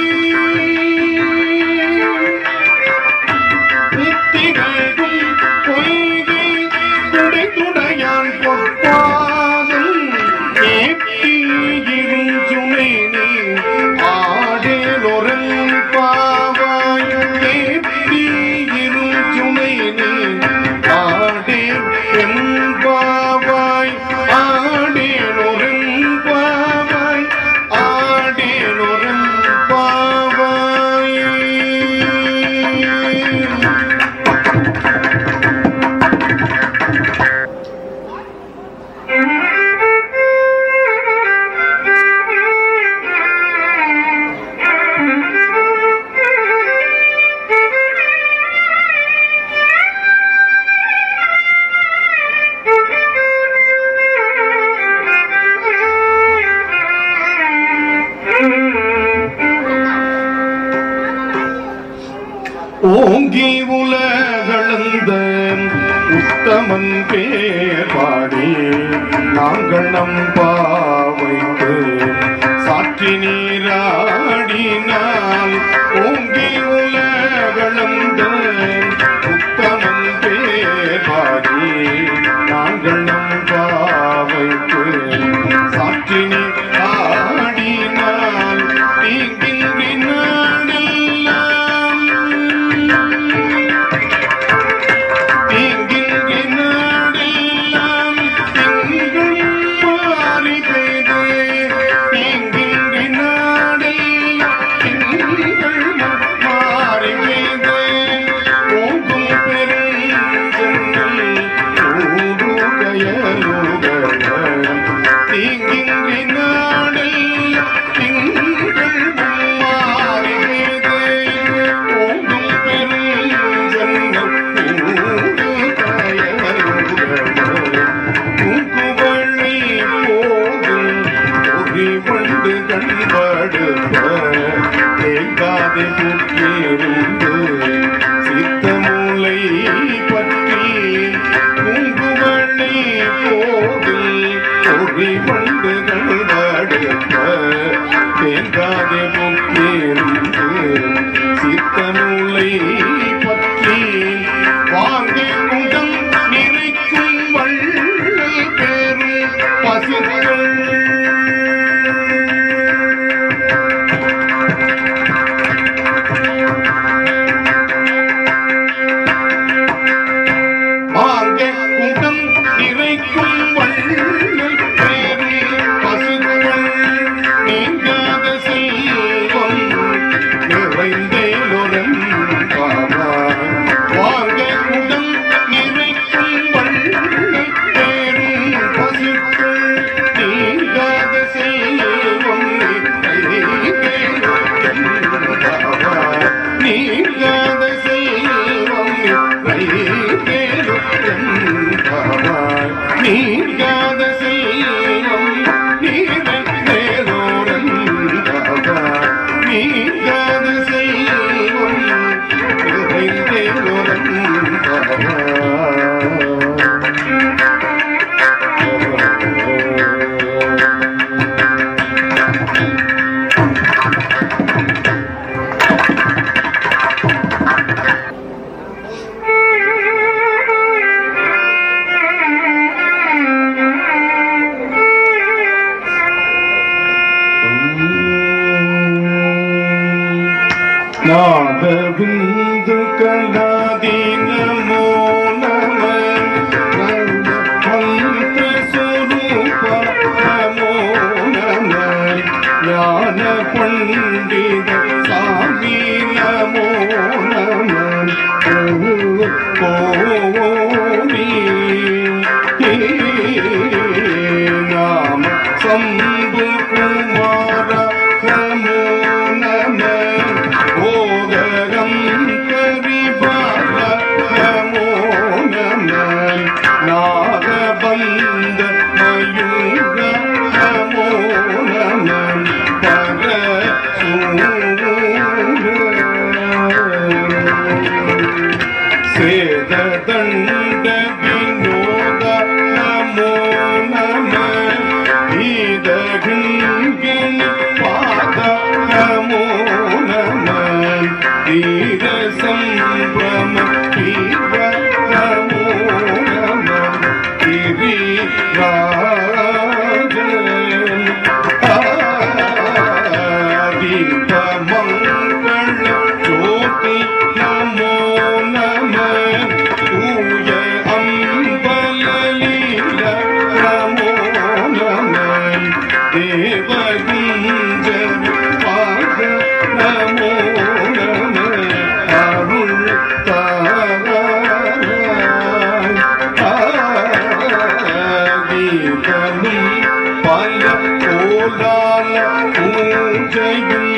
முத்திகளும் பொய்கை துடைத்துடையான் பொற்பாதம் ஏற்றியிரும் சுமைனி ஆடேலொரன் பாவாய் ஏற்றியிரும் சுமைனி ஆடேல் என்பாவாய் ஆடேலொரன் பாவாய் ஆடேலொரன் பாவாய் ஓங்கி உலகளந்த உத்தமன் பேர் பாடி நாங்கள் நம் பாவைக்கு சாற்றி நீராடினால் ஓங்கி உலகளந்த உத்தமன் பேர் பாடி நாங்கள் நம் பாவைக்கு சாற்றி நீராடினால் தீங்கின்றி நாடெல்லாம் தீங்கின்றி நாடெல்லாம் திங்கள் மாறி பெய்து தீங்கின்றி நாடெல்லாம் திங்கள் மாறி பெய்து ஓங்கும் பெருஞ்சென்னல் ஊடுகயலுகயம் தீங்கின்றி நாடெல்லாம் திங்கள் மாறி பெய்து ஓங்கும் பெருஞ்சென்னல் தூக்குவழி போதும் ஒரி வண்டு கண்படுப்ப தேங்காது புக்கிருந்து சித்த மூளை பற்றி தூங்குவழி போதும் ஒரி வண்டு கண்படுப்ப தேங்காது புக்கிருந்து சித்த மூளை பற்றி வாங்கி குடம் நிறைக்கும் வள்ளல் பெரும் பசுகள் வாங்க குடம் நிறைக்கும் வள்ளல் பெரும் பசுகள் நீங்காத செல்வம் நிறைந்தேலொரன் பாவாய் வாங்க குடம் நிறைக்கும் வள்ளல் பெரும் பசுக்கள் நீங்காத செல்வம் நிறைந்தேலொரன் பாவாய் நீங்காத செல்வம் நிறைந்தேலொரன் பாவாய் நீங்காத செல்வம் நிறைந்தேலொரன் பாவாய் நீங்காத செல்வம் நிறைந்தேலொரன் பாவாய் நாதவிந்து கலாதி நமோ நம மந்திர ಸ್ವರೂಪ நமோ நம ஞான பண்டித சாமி நமோ நம கோவி நாம சம்பு குமார நமோ நம ஓகரம் கரிபால நமோ நம நாகப பூஜையும்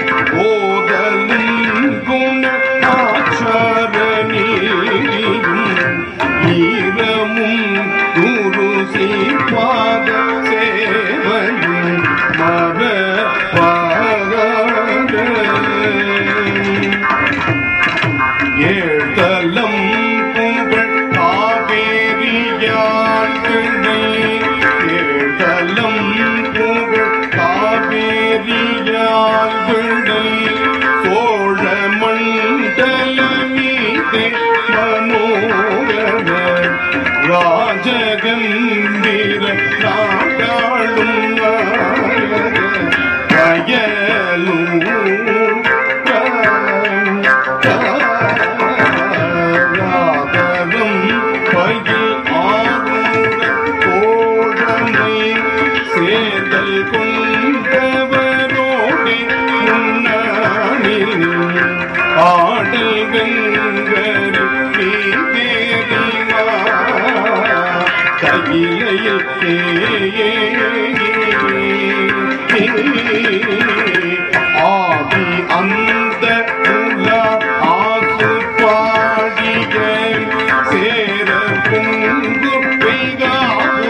ஓதலும் குண ஆச்சார நீதியும் ஈரமும் குரு சீபாத சேவையும் மரபாக ஏழ்தலம் புகழ் காவேரியான் கிணை ஏழ்தலம் புகழ் காவேரியான் கிணை சோழ மண்டல மீதே மனோரம ராஜகம்பீர நாடாளும் நாயக வயலூராதரும் பயில் ஆரூர தோழமை சேர்தல் கொண்டவரோடு முன்னாளில் ஆடல் வெங்கர் தேதிவா கையிலையில் ஆதி அந்த உல ஆசு பாடிய சேர பொங்கு பெய்காவோ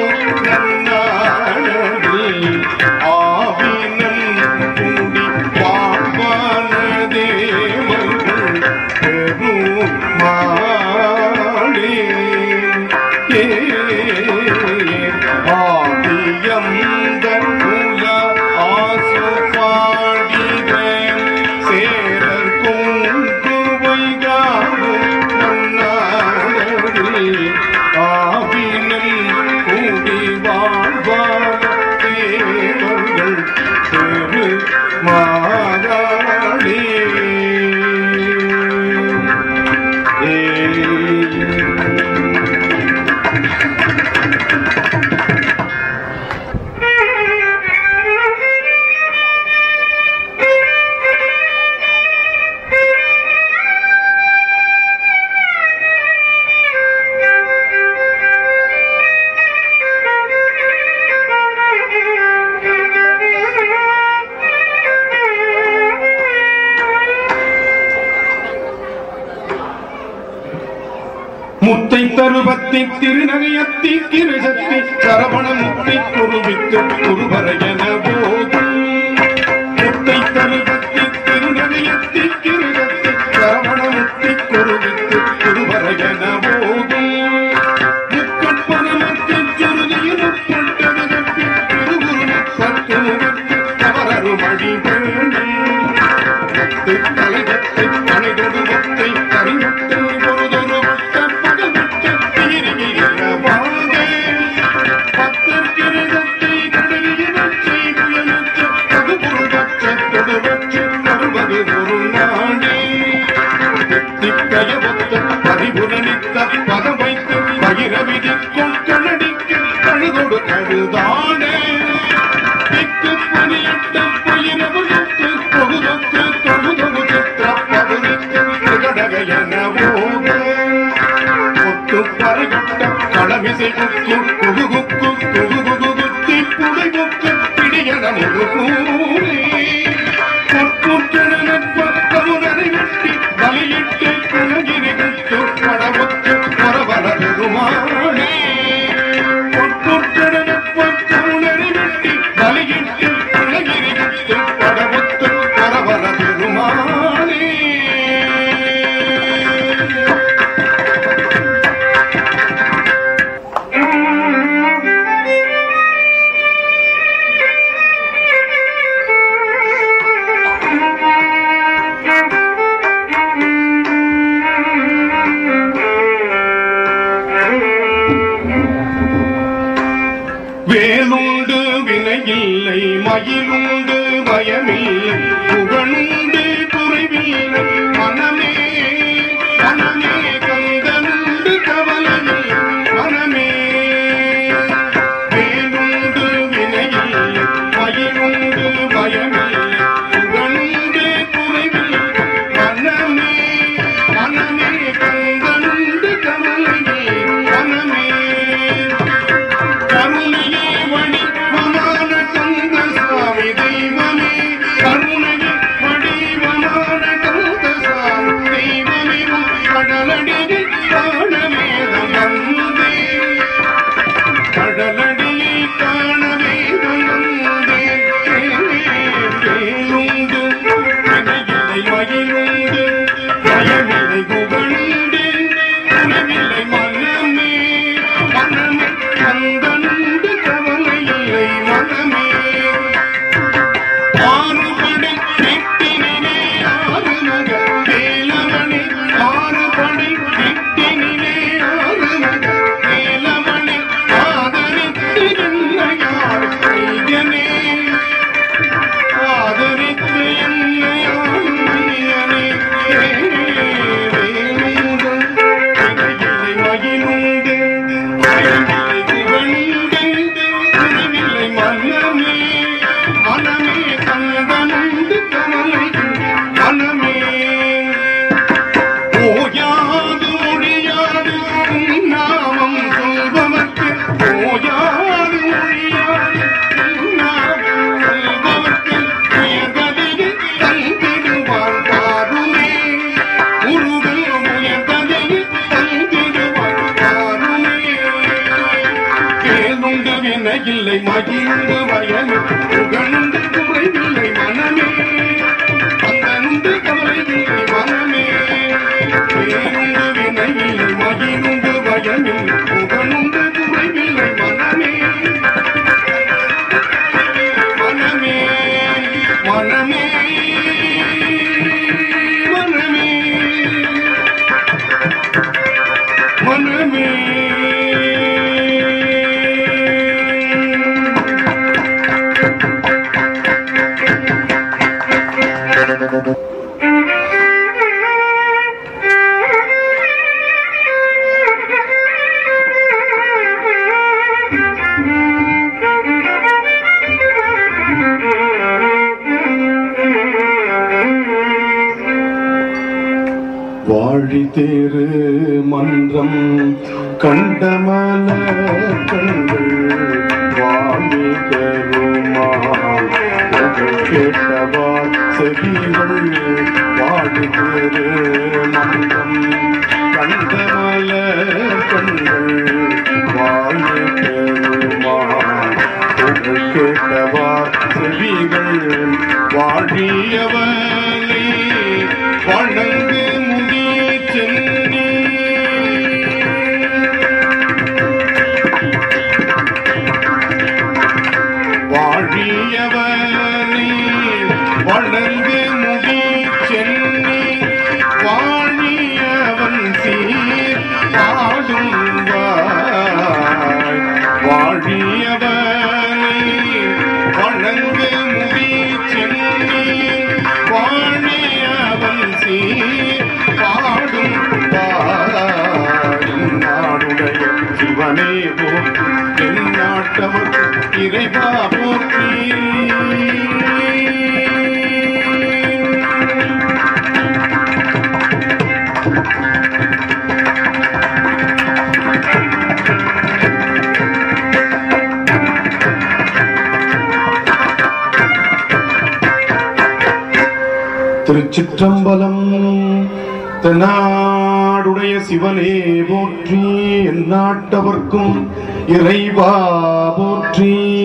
நன்னாடல் ஆவினன் குடி பாவான தேவர்கள் பெருமாளே ஆதியந்த குல ஆசு பாடிவேன் சேரர் கொங்குவைகாவும் மன்னாரில் ஆவினல் கூடி வாழ்வார் தேவர்கள் பெரு மாதாளே முத்தை தருவத்தி திருநகையத்தி கிருஜத்தி சரவண முத்தை குருவித்து குருவரையன போதும் முத்தை தருவத்தி திருநகையத்தி கிருஜத்தி சரவண முத்தை குருவித்து குருவரையன போதும் முக்கட்பரமத்தி சுருதியில் உட்பட்டது கட்டி திருகுரு சத்து முகத்து தவறருமடி வேண்டி தலைவத்தை தனிதொடுவத்தை தரிவத்தை பொருதொரு வட்ட பகவட்ட தீரியிலவாக பத்தற்கிரதத்தை கடலில் வச்சை புயலுச்ச பகுபொருளற்ற தொடுவற்ற தருவது ஒரு நாடே திக்கயவத்த பரிபுரணித்த பதம் வைத்து பகிர விதிக்கும் கண்ணடிக்க கழுதொடு கழுதாடே திக்கு புனியட்ட புயிரவுக்கு தொகுதொக்கு தொகுதொகு சித்திர பகுதிக்கு கடகையன போக ஒத்து பறைகொட்ட களமிசை குக்கு குகுகுக்கு குகுகுகு குத்தி புடைகுக்கு பிடியன முழுகூரே பொற்கூற்றன நட்பத்தமுதனை வெட்டி பலியிட்டு குணகிரி குத்து கடவுக்கு பரவல பெருமானே பொற்கூற்றன நட்பத்தமுதனை வெட்டி பலியிட்டு குணகிரி குத்து கடவுக்கு பரவல பெருமானே வேலுண்டு வினையில்லை மயிலுண்டு பயமில்லை புகழுண்டு குறைவில்லை மனமே மனமே கந்தனுண்டு கவலையில் மனமே வேலுண்டு வினையில்லை மயிலுண்டு பயமில்லை புகழுண்டு குறைவில்லை மனமே மனமே கந்தனுண்டு கவலையில் மனமே கருணையே வடிவமான கந்த சுவாமி தெய்வமே கமலடியை காணவே வந்தேன் வேலுண்டு வினையில்லை மகிழுண்டு பயமில்லை புகழுண்டு துணிவில்லை மனமே மனமே கந்தனுண்டு கவலை இல்லை மனமே ஆறுபடை வெட்டினிலே ஆறுமுக வேலவனே ஆறுபடை வெட்டினிலே ஆறுமுக வேலவனே ஆதரித்து என்னையார் ஐயனே ஆதரித்து என்னையார் ஐயனே வேலுண்டு வினையில்லை மகிழுண்டு பயமில்லை புகழுண்டு துணிவில்லை மன்னமே மனமே கந்தனுண்டு கமலை மனமே ஓயாது ஒழியாது உன் நாமம் சொல்பவர்க்கு ஓயாது ஒழியாது உன் நாமம் சொல்பவர்க்கு உயர்கதையை தந்திடுவான் பாருமே முருகன் உயர்கதையை தந்திடுவான் பாருமே கேளுண்டு வினையில்லை மகிழ்ந்து வயலு புகழ்ந்து குறைவில்லை மனமே அந்தந்து கவலையில்லை மனமே கேளுண்டு வினையில்லை மகிழ்ந்து வயலு புகழ்ந்து குறைவில்லை மனமே மனமே மனமே மனமே மனமே வாழி தேரு மன்றம் கண்டமல கண்கள் வாழி பெருமாள் புகழ் கேட்டவார் செவிகள் வாழி தேரு மன்றம் கண்டமல கண்கள் வாழி பெருமாள் புகழ் கேட்டவார் செவிகள் வாழியவனை வணங்கு முடி சென்னி வாழியவனை வணங்கு முடி சென்னி வாழியவன் சீர் பாடும் வாய். வாழியவனை வணங்கு முடி சென்னி வாழியவன் சீர் பாடும் வாய். நாடுடைய சிவனே போற்றி என் நாட்டவர் இறைவா போற்றி திருச்சிற்றம்பலம் தென்னாடுடைய சிவனே போற்றி எந்நாட்டவர்க்கும் இறைவா போற்றி